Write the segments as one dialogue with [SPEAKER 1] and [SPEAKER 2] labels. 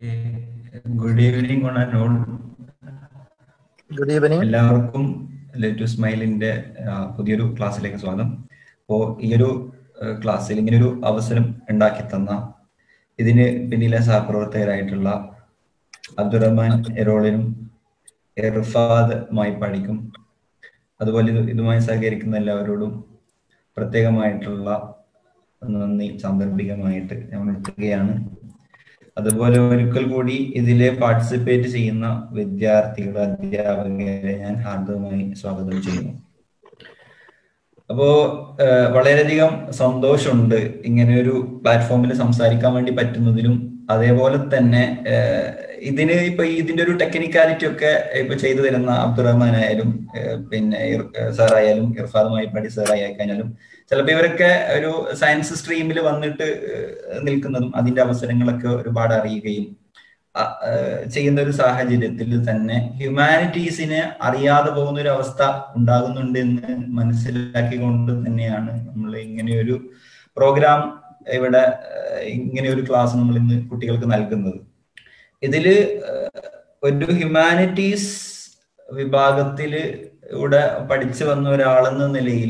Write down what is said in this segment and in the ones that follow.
[SPEAKER 1] Good evening one and all
[SPEAKER 2] good evening
[SPEAKER 1] എല്ലാവർക്കും ലേറ്റു സ്മൈലിന്റെ ആ, പുതിയൊരു ക്ലാസ്സിലേക്ക് സ്വാഗതം അപ്പോൾ ഈ ഒരു ആ, ക്ലാസ്സിൽ ഇങ്ങനെ ഒരു അവസരം ഉണ്ടാക്കി തന്ന ഇതിന് പിന്നിലെ സഹപ്രവർത്തകരായിട്ടുള്ള അബ്ദുറഹ്മാൻ എറോളിനും ഇർഫാദ് മായിപ്പാടിക്കും അതുപോലെ ഇത് ഇതുമായി സഹകരിക്കുന്ന എല്ലാവരോടും പ്രത്യേകമായിട്ടുള്ള നന്ദി സാന്ദർഭികമായിട്ട് ഞാൻ ഉണർത്തുകയാണ് അതുപോലെ ഒരിക്കൽ കൂടി ഇതിലെ പാർട്ടിസിപ്പേറ്റ് ചെയ്യുന്ന വിദ്യാർത്ഥികൾ അധ്യാപകരെ ഞാൻ ഹാർദവമായി സ്വാഗതം ചെയ്യുന്നു അപ്പോ ഏഹ്, വളരെയധികം സന്തോഷമുണ്ട് ഇങ്ങനെ ഒരു പ്ലാറ്റ്ഫോമിൽ സംസാരിക്കാൻ വേണ്ടി പറ്റുന്നതിലും അതേപോലെ തന്നെ ഏഹ്, ഇതിന് ഇപ്പൊ ഇതിന്റെ ഒരു ടെക്നിക്കാലിറ്റി ഒക്കെ ഇപ്പൊ ചെയ്തു തരുന്ന അബ്ദുറഹ്മാൻ ആയാലും ഏഹ്, പിന്നെ ഇർ- ഏഹ് സാറായാലും ഇർഫാദുമായി പഠി സാറായി കഴിഞ്ഞാലും ചിലപ്പോ ഇവരൊക്കെ ഒരു സയൻസ് സ്ട്രീമിൽ വന്നിട്ട് ഏഹ്, നിൽക്കുന്നതും അതിന്റെ അവസരങ്ങളൊക്കെ ഒരുപാട് അറിയുകയും അ- ഏഹ്, ചെയ്യുന്ന ഒരു സാഹചര്യത്തിൽ തന്നെ ഹ്യൂമാനിറ്റീസിനെ അറിയാതെ പോകുന്ന ഒരു അവസ്ഥ ഉണ്ടാകുന്നുണ്ട് എന്ന് മനസ്സിലാക്കിക്കൊണ്ട് തന്നെയാണ് നമ്മൾ ഇങ്ങനെയൊരു പ്രോഗ്രാം ഇവിടെ ഏഹ്, ഇങ്ങനെ ഒരു ക്ലാസ് നമ്മൾ ഇന്ന് കുട്ടികൾക്ക് നൽകുന്നത് ഇതില് ഏഹ്, ഒരു ഹ്യൂമാനിറ്റീസ് വിഭാഗത്തില് ഇവിടെ പഠിച്ചു വന്ന ഒരാളെന്ന നിലയിൽ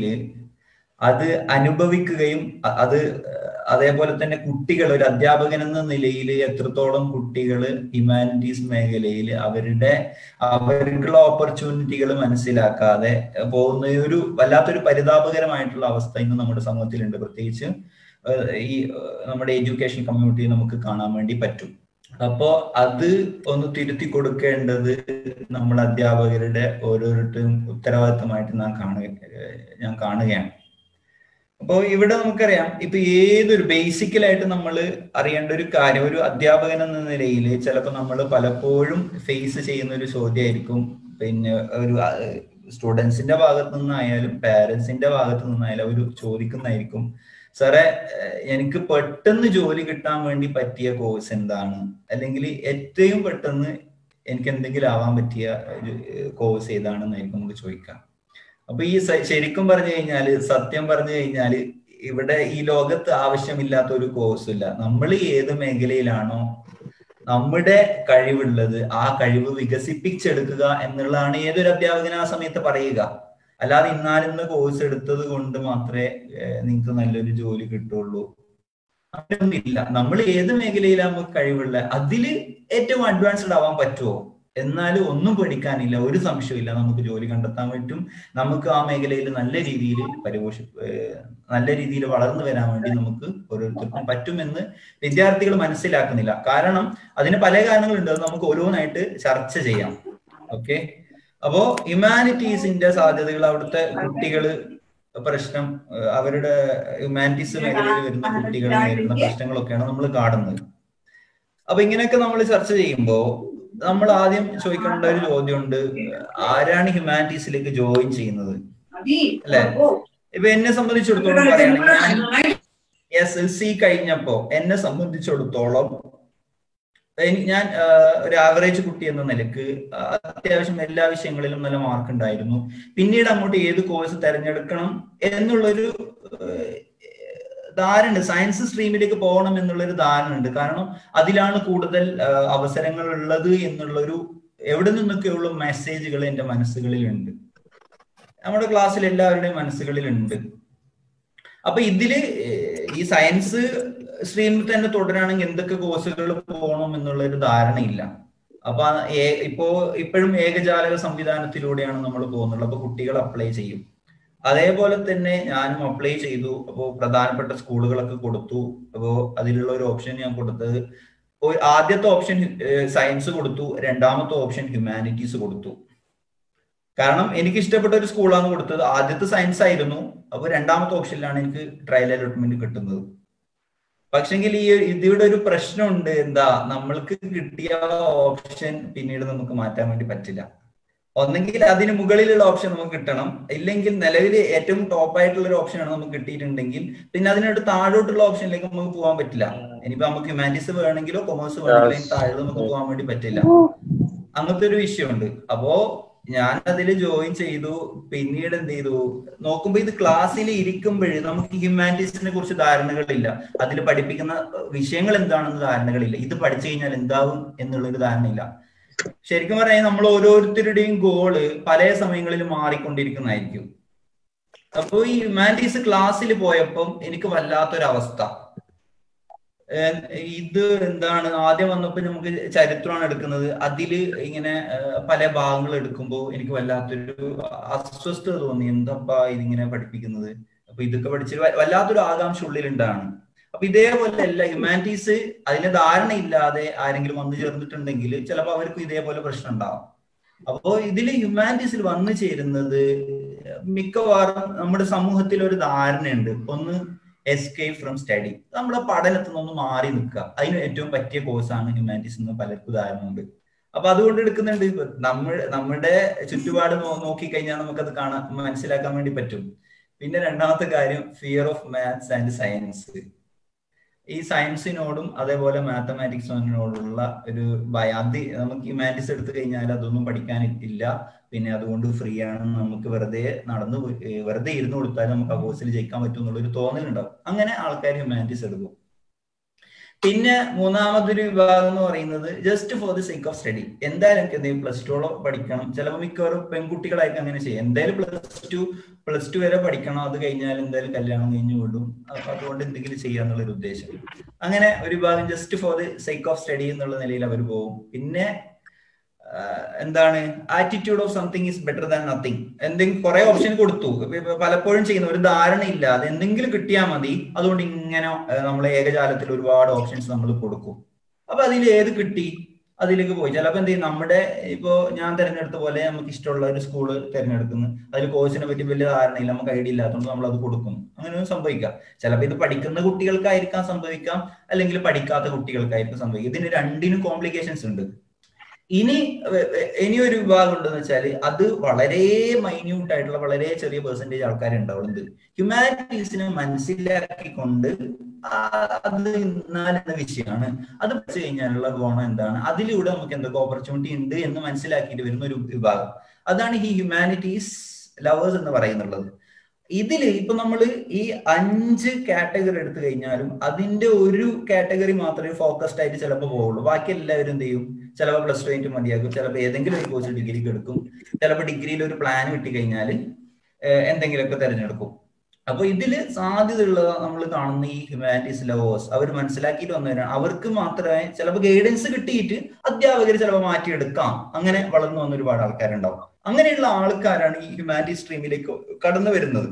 [SPEAKER 1] അത് അനുഭവിക്കുകയും അ- അത് അതേപോലെ തന്നെ കുട്ടികൾ ഒരു അധ്യാപകൻ എന്ന നിലയിൽ എത്രത്തോളം കുട്ടികൾ ഹ്യൂമാനിറ്റീസ് മേഖലയിൽ അവരുടെ അവർക്കുള്ള ഓപ്പർച്യൂണിറ്റികൾ മനസ്സിലാക്കാതെ പോകുന്ന ഒരു വല്ലാത്തൊരു പരിതാപകരമായിട്ടുള്ള അവസ്ഥ ഇന്ന് നമ്മുടെ സമൂഹത്തിലുണ്ട് പ്രത്യേകിച്ച് ഏഹ് ഈ ഏഹ് നമ്മുടെ എഡ്യൂക്കേഷൻ കമ്മ്യൂണിറ്റി നമുക്ക് കാണാൻ വേണ്ടി പറ്റും അപ്പോ അത് ഒന്ന് തിരുത്തി കൊടുക്കേണ്ടത് നമ്മൾ അധ്യാപകരുടെ ഓരോരുത്തരും ഉത്തരവാദിത്തമായിട്ട് നാം കാണുക ഏഹ് ഞാൻ കാണുകയാണ് അപ്പോൾ ഇവിടെ നമുക്കറിയാം ഇപ്പൊ ഏതൊരു ബേസിക്കലായിട്ട് നമ്മൾ അറിയേണ്ട ഒരു കാര്യം ഒരു അധ്യാപകൻ എന്ന നിലയിൽ ചിലപ്പോൾ നമ്മൾ പലപ്പോഴും ഫേസ് ചെയ്യുന്ന ഒരു ചോദ്യമായിരിക്കും പിന്നെ ഒരു സ്റ്റുഡൻസിന്റെ ഭാഗത്തു നിന്നായാലും പാരന്റ്സിന്റെ ഭാഗത്തു നിന്നായാലും അവർ ചോദിക്കുന്നതായിരിക്കും സാറേ ഏഹ് എനിക്ക് പെട്ടെന്ന് ജോലി കിട്ടാൻ വേണ്ടി പറ്റിയ കോഴ്സ് എന്താണ് അല്ലെങ്കിൽ ഏറ്റവും പെട്ടെന്ന് എനിക്ക് എന്തെങ്കിലും ആവാൻ പറ്റിയ ഒരു കോഴ്സ് ഏതാണെന്നായിരിക്കും നമുക്ക് ചോദിക്കാം അപ്പൊ ഈ സ- ശരിക്കും പറഞ്ഞു കഴിഞ്ഞാല് സത്യം പറഞ്ഞു കഴിഞ്ഞാല് ഇവിടെ ഈ ലോകത്ത് ആവശ്യമില്ലാത്ത ഒരു കോഴ്സും ഇല്ല നമ്മൾ ഏത് മേഖലയിലാണോ നമ്മുടെ കഴിവുള്ളത് ആ കഴിവ് വികസിപ്പിച്ചെടുക്കുക എന്നുള്ളതാണ് ഏതൊരു അധ്യാപകൻ ആ സമയത്ത് പറയുക അല്ലാതെ ഇന്നാലിന്ന് കോഴ്സ് എടുത്തത് കൊണ്ട് മാത്രമേ നിങ്ങൾക്ക് നല്ലൊരു ജോലി കിട്ടുള്ളൂ അങ്ങനെയൊന്നും ഇല്ല നമ്മൾ ഏത് മേഖലയിലാണ് നമുക്ക് കഴിവുള്ള അതില് ഏറ്റവും അഡ്വാൻസ്ഡ് ആവാൻ പറ്റുമോ എന്നാൽ ഒന്നും പഠിക്കാനില്ല ഒരു സംശയമില്ല നമുക്ക് ജോലി കണ്ടെത്താൻ പറ്റും നമുക്ക് ആ മേഖലയിൽ നല്ല രീതിയിൽ പരിപോഷ ഏഹ് നല്ല രീതിയിൽ വളർന്നു വരാൻ വേണ്ടി നമുക്ക് ഓരോരുത്തർക്കും പറ്റുമെന്ന് വിദ്യാർത്ഥികൾ മനസ്സിലാക്കുന്നില്ല കാരണം അതിന് പല കാരണങ്ങളുണ്ട് അത് നമുക്ക് ഓരോന്നായിട്ട് ചർച്ച ചെയ്യാം ഓക്കെ അപ്പോ ഹ്യൂമാനിറ്റീസിന്റെ സാധ്യതകൾ അവിടുത്തെ കുട്ടികള് പ്രശ്നം ഏഹ് അവരുടെ ഹ്യൂമാനിറ്റീസ് മേഖലയിൽ വരുന്ന കുട്ടികൾ നേരിടുന്ന പ്രശ്നങ്ങളൊക്കെയാണ് നമ്മൾ കാണുന്നത് അപ്പൊ ഇങ്ങനെയൊക്കെ നമ്മൾ ചർച്ച ചെയ്യുമ്പോ നമ്മൾ ആദ്യം ചോദിക്കേണ്ട ഒരു ചോദ്യമുണ്ട് ആരാണ് ഹ്യൂമാനിറ്റീസിലേക്ക് ജോയിൻ ചെയ്യുന്നത് അല്ലെ ഇപ്പൊ എന്നെ സംബന്ധിച്ചിടത്തോളം പറയുകയാണെങ്കിൽ ഞാൻ എസ് എൽ സി കഴിഞ്ഞപ്പോ എന്നെ സംബന്ധിച്ചിടത്തോളം എനി- ഞാൻ ആ, ഒരു ആവറേജ് കുട്ടി എന്ന നിലക്ക് ആ, അത്യാവശ്യം എല്ലാ വിഷയങ്ങളിലും നല്ല മാർക്ക് ഉണ്ടായിരുന്നു പിന്നീട് അങ്ങോട്ട് ഏത് കോഴ്സ് തിരഞ്ഞെടുക്കണം എന്നുള്ളൊരു ഏഹ്, ധാരണ സയൻസ് സ്ട്രീമിലേക്ക് പോകണം എന്നുള്ളൊരു ധാരണ ഉണ്ട് കാരണം അതിലാണ് കൂടുതൽ ആ, അവസരങ്ങൾ ഉള്ളത് എന്നുള്ളൊരു എവിടെ നിന്നൊക്കെയുള്ള മെസ്സേജുകൾ എന്റെ മനസ്സുകളിലുണ്ട് നമ്മുടെ ക്ലാസ്സിൽ എല്ലാവരുടെയും മനസ്സുകളിലുണ്ട് അപ്പൊ ഇതില് ഏഹ്, ഈ സയൻസ് സ്ട്രീമിൽ തന്നെ തുടരാണെങ്കിൽ എന്തൊക്കെ കോഴ്സുകൾ പോകണം എന്നുള്ള ഒരു ധാരണയില്ല അപ്പൊ ആ ഏ- ഇപ്പോ ഇപ്പോഴും ഏകജാലക സംവിധാനത്തിലൂടെയാണ് നമ്മൾ പോകുന്നുള്ളത് അപ്പൊ കുട്ടികൾ അപ്ലൈ ചെയ്യും അതേപോലെ തന്നെ ഞാനും അപ്ലൈ ചെയ്തു അപ്പോൾ പ്രധാനപ്പെട്ട സ്കൂളുകളൊക്കെ കൊടുത്തു അപ്പോൾ അതിലുള്ള ഒരു ഓപ്ഷൻ ഞാൻ കൊടുത്തത് ഒരു ആദ്യത്തെ ഓപ്ഷൻ സയൻസ് കൊടുത്തു രണ്ടാമത്തെ ഓപ്ഷൻ ഹ്യൂമാനിറ്റീസ് കൊടുത്തു കാരണം എനിക്ക് ഇഷ്ടപ്പെട്ട ഒരു സ്കൂളാണ് കൊടുത്തത് ആദ്യത്തെ സയൻസ് ആയിരുന്നു അപ്പോൾ രണ്ടാമത്തെ ഓപ്ഷനിലാണ് എനിക്ക് ട്രയൽ അലോട്ട്മെന്റ് കിട്ടുന്നത് പക്ഷെങ്കിൽ ഈ ഇതിവിടെ ഒരു പ്രശ്നമുണ്ട് എന്താ നമ്മൾക്ക് കിട്ടിയ ഓപ്ഷൻ പിന്നീട് നമുക്ക് മാറ്റാൻ വേണ്ടി പറ്റില്ല ഒന്നെങ്കിൽ അതിന് മുകളിലുള്ള ഓപ്ഷൻ നമുക്ക് കിട്ടണം ഇല്ലെങ്കിൽ നിലവിൽ ഏറ്റവും ടോപ്പ് ആയിട്ടുള്ള ഒരു ഓപ്ഷനാണ് നമുക്ക് കിട്ടിയിട്ടുണ്ടെങ്കിൽ പിന്നെ അതിനോട് താഴോട്ടുള്ള ഓപ്ഷനിലേക്ക് നമുക്ക് പോകാൻ പറ്റില്ല ഇനിയിപ്പോ നമുക്ക് ഹ്യൂമാനിറ്റീസ് വേണമെങ്കിലോ കൊമേഴ്സ് വേണമെങ്കിലോ അതിന് താഴെ നമുക്ക് പോകാൻ വേണ്ടി പറ്റില്ല അങ്ങനത്തെ ഒരു വിഷയമുണ്ട് അപ്പോ ഞാൻ അതിൽ ജോയിൻ ചെയ്തു പിന്നീട് എന്ത് ചെയ്തു നോക്കുമ്പോ ഇത് ക്ലാസ്സിൽ ഇരിക്കുമ്പോഴേ നമുക്ക് ഹ്യൂമാനിറ്റീസിനെ കുറിച്ച് ധാരണകളില്ല അതിൽ പഠിപ്പിക്കുന്ന വിഷയങ്ങൾ എന്താണെന്ന് ധാരണകളില്ല ഇത് പഠിച്ചു കഴിഞ്ഞാൽ എന്താവും എന്നുള്ളൊരു ധാരണയില്ല ശരിക്കും പറഞ്ഞാൽ നമ്മൾ ഓരോരുത്തരുടെയും ഗോള് പല സമയങ്ങളിൽ മാറിക്കൊണ്ടിരിക്കുന്നതായിരിക്കും അപ്പൊ ഈ ഹ്യൂമാനിറ്റീസ് ക്ലാസ്സിൽ പോയപ്പം എനിക്ക് വല്ലാത്തൊരവസ്ഥ ഏഹ് ഇത് എന്താണ് ആദ്യം വന്നപ്പോ നമുക്ക് ചരിത്രമാണ് എടുക്കുന്നത് അതില് ഇങ്ങനെ ഏഹ് പല ഭാഗങ്ങൾ എടുക്കുമ്പോൾ എനിക്ക് വല്ലാത്തൊരു അസ്വസ്ഥത തോന്നി എന്തപ്പാ ഇതിങ്ങനെ പഠിപ്പിക്കുന്നത് അപ്പൊ ഇതൊക്കെ പഠിച്ച് വ- വല്ലാത്തൊരു ആകാംക്ഷ ഉള്ളിലുണ്ടാണ് അപ്പൊ ഇതേപോലെ അല്ല ഹ്യൂമാനിറ്റീസ് അതിന് ധാരണയില്ലാതെ ആരെങ്കിലും വന്നു ചേർന്നിട്ടുണ്ടെങ്കിൽ ചിലപ്പോൾ അവർക്കും ഇതേപോലെ പ്രശ്നം ഉണ്ടാവും അപ്പോ ഇതിൽ ഹ്യൂമാനിറ്റീസിൽ വന്നു ചേരുന്നത് മിക്കവാറും നമ്മുടെ സമൂഹത്തിൽ ഒരു ധാരണയുണ്ട് ഒന്ന് എസ്കേപ്പ് ഫ്രം സ്റ്റഡി നമ്മുടെ പഠനത്തിൽ നിന്ന് മാറി നിൽക്കുക അതിന് ഏറ്റവും പറ്റിയ കോഴ്സാണ് ഹ്യൂമാനിറ്റീസ് എന്ന് പലർക്കും ധാരണയുണ്ട് അപ്പൊ അതുകൊണ്ട് എടുക്കുന്നുണ്ട് ഇപ്പൊ നമ്മൾ നമ്മുടെ ചുറ്റുപാട് നോ- നോക്കിക്കഴിഞ്ഞാൽ നമുക്കത് കാണാൻ മനസ്സിലാക്കാൻ വേണ്ടി പറ്റും പിന്നെ രണ്ടാമത്തെ കാര്യം fear of maths and science ഈ സയൻസിനോടും അതേപോലെ മാത്തമാറ്റിക്സിനോടുള്ള ഒരു ഭയം അത് നമുക്ക് ഹ്യൂമാനിറ്റീസ് എടുത്തു കഴിഞ്ഞാൽ അതൊന്നും പഠിക്കാൻ ഇല്ല പിന്നെ അതുകൊണ്ട് ഫ്രീ ആണ് നമുക്ക് വെറുതെ നടന്നു പോയി- ഏർ വെറുതെ ഇരുന്ന് കൊടുത്താൽ നമുക്ക് ആ കോഴ്സിൽ ജയിക്കാൻ പറ്റും എന്നുള്ളൊരു തോന്നലുണ്ടാവും അങ്ങനെ ആൾക്കാർ ഹ്യൂമാനിറ്റീസ് എടുക്കും പിന്നെ മൂന്നാമതൊരു വിഭാഗം എന്ന് പറയുന്നത് just for the sake of study എന്തായാലും എനിക്ക് എന്തെങ്കിലും പ്ലസ് ടുളോ പഠിക്കണം ചിലപ്പോൾ മിക്കവാറും പെൺകുട്ടികളായിരിക്കും അങ്ങനെ ചെയ്യും എന്തായാലും പ്ലസ് ടു പ്ലസ് ടു വരെ പഠിക്കണം അത് കഴിഞ്ഞാൽ എന്തായാലും കല്യാണം കഴിഞ്ഞു വിടും അപ്പൊ അതുകൊണ്ട് എന്തെങ്കിലും ചെയ്യാന്നുള്ളൊരു ഉദ്ദേശം അങ്ങനെ ഒരു ഭാഗം just for the sake of study എന്നുള്ള നിലയിൽ അവർ പോകും പിന്നെ ആഹ് എന്താണ് attitude of something is better than nothing എന്തെങ്കിലും കുറെ ഓപ്ഷൻ കൊടുത്തു ഇപ്പൊ- ഇപ്പൊ പലപ്പോഴും ചെയ്യുന്ന ഒരു ധാരണയില്ല അത് എന്തെങ്കിലും കിട്ടിയാൽ മതി അതുകൊണ്ട് ഇങ്ങനെ നമ്മൾ ഏകജാലത്തിൽ ഒരുപാട് ഓപ്ഷൻസ് നമ്മൾ കൊടുക്കും അപ്പൊ അതിൽ ഏത് കിട്ടി അതിലേക്ക് പോയി ചിലപ്പോൾ എന്ത് ചെയ്യും നമ്മുടെ ഇപ്പോ ഞാൻ തിരഞ്ഞെടുത്ത പോലെ നമുക്ക് ഇഷ്ടമുള്ള ഒരു സ്കൂള് തിരഞ്ഞെടുക്കുന്നു അതിൽ കോഴ്സിനെ പറ്റി വലിയ ധാരണയില്ല നമുക്ക് ഐഡിയ ഇല്ലാത്തതുകൊണ്ട് നമ്മൾ അത് കൊടുക്കുന്നു അങ്ങനെ സംഭവിക്കാം ചിലപ്പോൾ ഇത് പഠിക്കുന്ന കുട്ടികൾക്കായിരിക്കാം സംഭവിക്കാം അല്ലെങ്കിൽ പഠിക്കാത്ത കുട്ടികൾക്കായിരിക്കും സംഭവിക്കാം ഇതിന് രണ്ടിനും കോംപ്ലിക്കേഷൻസ് ഉണ്ട് ഇനി വെ- വെ- ഇനി ഒരു വിഭാഗം ഉണ്ടെന്ന് വെച്ചാൽ അത് വളരെ മൈന്യൂട്ട് ആയിട്ടുള്ള വളരെ ചെറിയ പെർസെന്റേജ് ആൾക്കാർ ഉണ്ടാവുന്നത് ഹ്യൂമാനിറ്റീസിനെ മനസ്സിലാക്കിക്കൊണ്ട് ആ അത് ഇന്നാലെന്ന വിഷയമാണ് അത് പഠിച്ചു കഴിഞ്ഞാലുള്ള ഗുണം എന്താണ് അതിലൂടെ നമുക്ക് എന്തൊക്കെ ഓപ്പർച്യൂണിറ്റി ഉണ്ട് എന്ന് മനസ്സിലാക്കിയിട്ട് വരുന്ന ഒരു വിഭാഗം അതാണ് ഈ ഹ്യൂമാനിറ്റീസ് ലവേഴ്സ് എന്ന് പറയുന്നുള്ളത് ഇതില് ഇപ്പൊ നമ്മൾ ഈ അഞ്ച് കാറ്റഗറി എടുത്തു കഴിഞ്ഞാലും അതിന്റെ ഒരു കാറ്റഗറി മാത്രമേ ഫോക്കസ്ഡ് ആയിട്ട് ചിലപ്പോൾ പോവുള്ളൂ ബാക്കി എല്ലാവരും എന്ത് ചെയ്യും ചിലപ്പോൾ പ്ലസ് ടു കഴിഞ്ഞിട്ട് മതിയാക്കും ചിലപ്പോൾ ഏതെങ്കിലും ഒരു കോഴ്സ് ഡിഗ്രിക്ക് എടുക്കും ചിലപ്പോൾ ഡിഗ്രിയിൽ ഒരു പ്ലാൻ കിട്ടി കഴിഞ്ഞാൽ എന്തെങ്കിലുമൊക്കെ തിരഞ്ഞെടുക്കും അപ്പൊ ഇതില് സാധ്യതയുള്ളത് നമ്മൾ കാണുന്ന ഈ ഹ്യൂമാനിറ്റീസ് ലവേഴ്സ് അവർ മനസ്സിലാക്കിയിട്ട് വന്നവരാണ് അവർക്ക് മാത്രമേ ചിലപ്പോൾ ഗൈഡൻസ് കിട്ടിയിട്ട് അധ്യാപകർ ചിലപ്പോൾ മാറ്റിയെടുക്കാം അങ്ങനെ വളർന്നു വന്ന ഒരുപാട് ആൾക്കാരുണ്ടാവും അങ്ങനെയുള്ള ആൾക്കാരാണ് ഈ ഹ്യൂമാനിറ്റീസ് സ്ട്രീമിലേക്ക് കടന്നു വരുന്നത്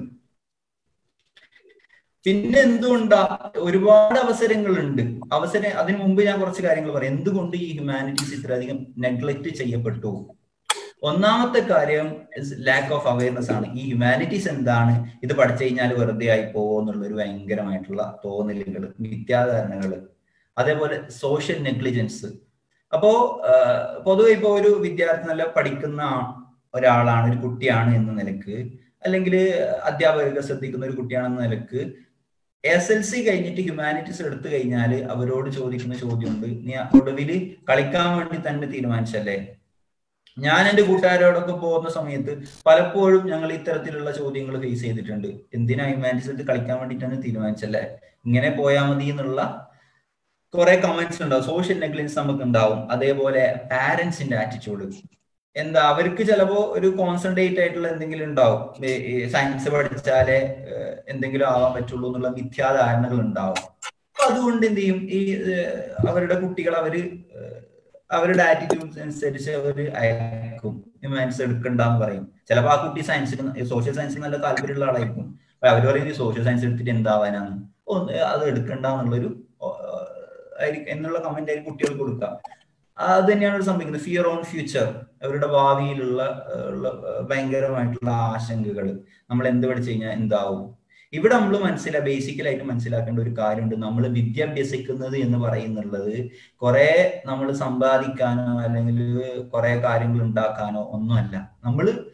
[SPEAKER 1] പിന്നെ എന്തുകൊണ്ടാ ഒരുപാട് അവസരങ്ങളുണ്ട് അവസരം അതിനു മുമ്പ് ഞാൻ കുറച്ച് കാര്യങ്ങൾ പറയാം എന്തുകൊണ്ട് ഈ ഹ്യൂമാനിറ്റീസ് ഇത്രയധികം നെഗ്ലക്ട് ചെയ്യപ്പെട്ടു ഒന്നാമത്തെ കാര്യം ലാക്ക് ഓഫ് അവയർനെസ് ആണ് ഈ ഹ്യൂമാനിറ്റീസ് എന്താണ് ഇത് പഠിച്ചു കഴിഞ്ഞാൽ വെറുതെ ആയി പോകുമോ എന്നുള്ള ഒരു ഭയങ്കരമായിട്ടുള്ള തോന്നലുകൾ മിഥ്യാധാരണകൾ അതേപോലെ സോഷ്യൽ നെഗ്ലിജൻസ് അപ്പോ പൊതുവെ ഇപ്പോ ഒരു വിദ്യാർത്ഥി നല്ല പഠിക്കുന്ന ഒരാളാണ് ഒരു കുട്ടിയാണ് എന്ന നിലക്ക് അല്ലെങ്കിൽ അധ്യാപകരൊക്കെ ശ്രദ്ധിക്കുന്ന ഒരു കുട്ടിയാണെന്ന നിലക്ക് എസ് എൽ സി കഴിഞ്ഞിട്ട് ഹ്യൂമാനിറ്റീസ് എടുത്തു കഴിഞ്ഞാൽ അവരോട് ചോദിക്കുന്ന ചോദ്യമുണ്ട് നീ ഒടുവിൽ കളിക്കാൻ വേണ്ടി തന്നെ തീരുമാനിച്ചല്ലേ ഞാൻ എന്റെ കൂട്ടുകാരോടൊക്കെ പോകുന്ന സമയത്ത് പലപ്പോഴും ഞങ്ങൾ ഇത്തരത്തിലുള്ള ചോദ്യങ്ങൾ ഫേസ് ചെയ്തിട്ടുണ്ട് എന്തിനാ ഹ്യൂമാനിറ്റീസ് എടുത്ത് കളിക്കാൻ വേണ്ടിയിട്ടാണ് തീരുമാനിച്ചല്ലേ ഇങ്ങനെ പോയാൽ മതി എന്നുള്ള കുറെ കമന്റ്സ് ഉണ്ടാവും സോഷ്യൽ നെഗ്ലിജൻസ് നമുക്ക് ഉണ്ടാവും അതേപോലെ പാരന്റ്സിന്റെ ആറ്റിറ്റ്യൂഡ് എന്താ അവർക്ക് ചിലപ്പോ ഒരു കോൺസെൻട്രേറ്റ് ആയിട്ടുള്ള എന്തെങ്കിലും ഉണ്ടാവും സയൻസ് പഠിച്ചാലേ എന്തെങ്കിലും ആവാൻ പറ്റുള്ളൂ എന്നുള്ള മിഥ്യാധാരണകൾ ഉണ്ടാവും അപ്പൊ അതുകൊണ്ട് എന്ത് ചെയ്യും ഈ അവരുടെ കുട്ടികൾ അവര് അവരുടെ ആറ്റിറ്റ്യൂഡ്സ് അനുസരിച്ച് അവർ അയക്കും ഹ്യൂമാനിറ്റീസ് എടുക്കണ്ടെന്ന് പറയും ചിലപ്പോൾ ആ കുട്ടി സയൻസിന് സോഷ്യൽ സയൻസിന് നല്ല താല്പര്യമുള്ള ആളായിരിക്കും അപ്പൊ അവർ പറയുന്നത് സോഷ്യൽ സയൻസ് എടുത്തിട്ട് എന്താവാനാണ് അത് എടുക്കണ്ടെന്നുള്ളൊരു എന്നുള്ള കമന്റ് ആയിരിക്കും കുട്ടികൾ കൊടുക്കുക അത് തന്നെയാണ് സംഭവിക്കുന്നത് ഫിയർ ഓൺ ഫ്യൂച്ചർ അവരുടെ ഭാവിയിലുള്ള ഭയങ്കരമായിട്ടുള്ള ആശങ്കകൾ നമ്മൾ എന്ത് പഠിച്ചു കഴിഞ്ഞാൽ എന്താവും ഇവിടെ നമ്മൾ മനസ്സിലാ ബേസിക്കലായിട്ട് മനസ്സിലാക്കേണ്ട ഒരു കാര്യമുണ്ട് നമ്മൾ വിദ്യ അഭ്യസിക്കുന്നത് എന്ന് പറയുന്നുള്ളത് കുറെ നമ്മൾ സമ്പാദിക്കാനോ അല്ലെങ്കിൽ കുറെ കാര്യങ്ങൾ ഉണ്ടാക്കാനോ ഒന്നുമല്ല നമ്മൾ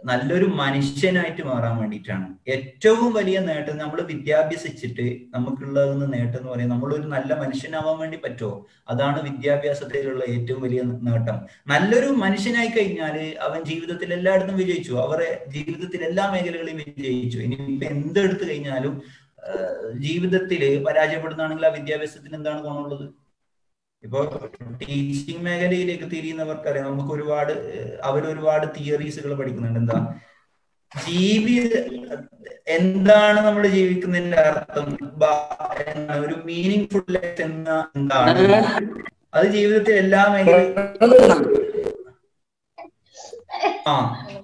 [SPEAKER 1] നല്ലൊരു മനുഷ്യനായിട്ട് മാറാൻ വേണ്ടിയിട്ടാണ് ഏറ്റവും വലിയ നേട്ടം നമ്മൾ വിദ്യാഭ്യസിച്ചിട്ട് നമുക്കുള്ളതെന്ന് നേട്ടം എന്ന് പറയുന്നത് നമ്മളൊരു നല്ല മനുഷ്യനാവാൻ വേണ്ടി പറ്റുമോ അതാണ് വിദ്യാഭ്യാസത്തിലുള്ള ഏറ്റവും വലിയ നേട്ടം നല്ലൊരു മനുഷ്യനായി കഴിഞ്ഞാൽ അവൻ ജീവിതത്തിൽ എല്ലായിടത്തും വിജയിച്ചു അവരെ ജീവിതത്തിൽ എല്ലാ മേഖലകളിലും വിജയിച്ചു ഇനിയിപ്പോ എന്തെടുത്തു കഴിഞ്ഞാലും ജീവിതത്തിൽ പരാജയപ്പെടുന്നതാണെങ്കിൽ ആ വിദ്യാഭ്യാസത്തിന് എന്താണ് ഗുണമുള്ളത് ഇപ്പൊ ടീച്ചിങ് മേഖലയിലേക്ക് തിരിയുന്നവർക്കറിയാം നമുക്ക് ഒരുപാട് അവർ ഒരുപാട് തിയറീസുകൾ പഠിക്കുന്നുണ്ട് എന്താ ജീവി എന്താണ് നമ്മൾ ജീവിക്കുന്നതിന്റെ അർത്ഥം ഒരു മീനിങ് ഫുൾ ലൈഫ് എന്ന എന്താണ് അത് ജീവിതത്തിൽ എല്ലാ മേഖലയിലും ആ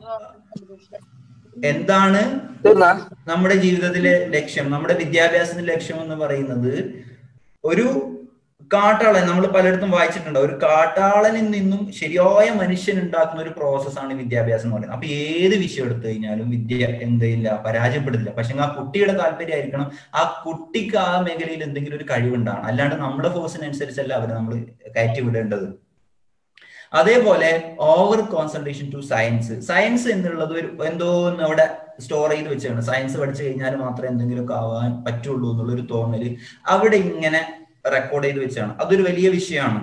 [SPEAKER 1] എന്താണ് നമ്മുടെ ജീവിതത്തിലെ ലക്ഷ്യം നമ്മുടെ വിദ്യാഭ്യാസത്തിന്റെ ലക്ഷ്യം എന്ന് പറയുന്നത് ഒരു കാട്ടാളൻ നമ്മൾ പലയിടത്തും വായിച്ചിട്ടുണ്ട് ഒരു കാട്ടാളനിൽ നിന്നും ശരിയായ മനുഷ്യൻ ഉണ്ടാക്കുന്ന ഒരു പ്രോസസ്സാണ് വിദ്യാഭ്യാസം എന്ന് പറയുന്നത് അപ്പൊ ഏത് വിഷയം എടുത്തു കഴിഞ്ഞാലും വിദ്യ എന്തില്ല പരാജയപ്പെടില്ല പക്ഷെ ആ കുട്ടിയുടെ താല്പര്യമായിരിക്കണം ആ കുട്ടിക്ക് ആ മേഖലയിൽ എന്തെങ്കിലും ഒരു കഴിവുണ്ടാണ് അല്ലാണ്ട് നമ്മുടെ ഫോഴ്സിനനുസരിച്ചല്ല അവർ നമ്മൾ കയറ്റി വിടേണ്ടത് അതേപോലെ over concentration to science science എന്നുള്ളത് ഒരു എന്തോ അവിടെ സ്റ്റോർ ചെയ്ത് വെച്ചാണ് സയൻസ് പഠിച്ചു കഴിഞ്ഞാൽ മാത്രമേ എന്തെങ്കിലുമൊക്കെ ആവാൻ പറ്റുള്ളൂ എന്നുള്ളൊരു തോന്നല് അവിടെ ഇങ്ങനെ റെക്കോർഡ് ചെയ്ത് വെച്ചാണ് അതൊരു വലിയ വിഷയമാണ്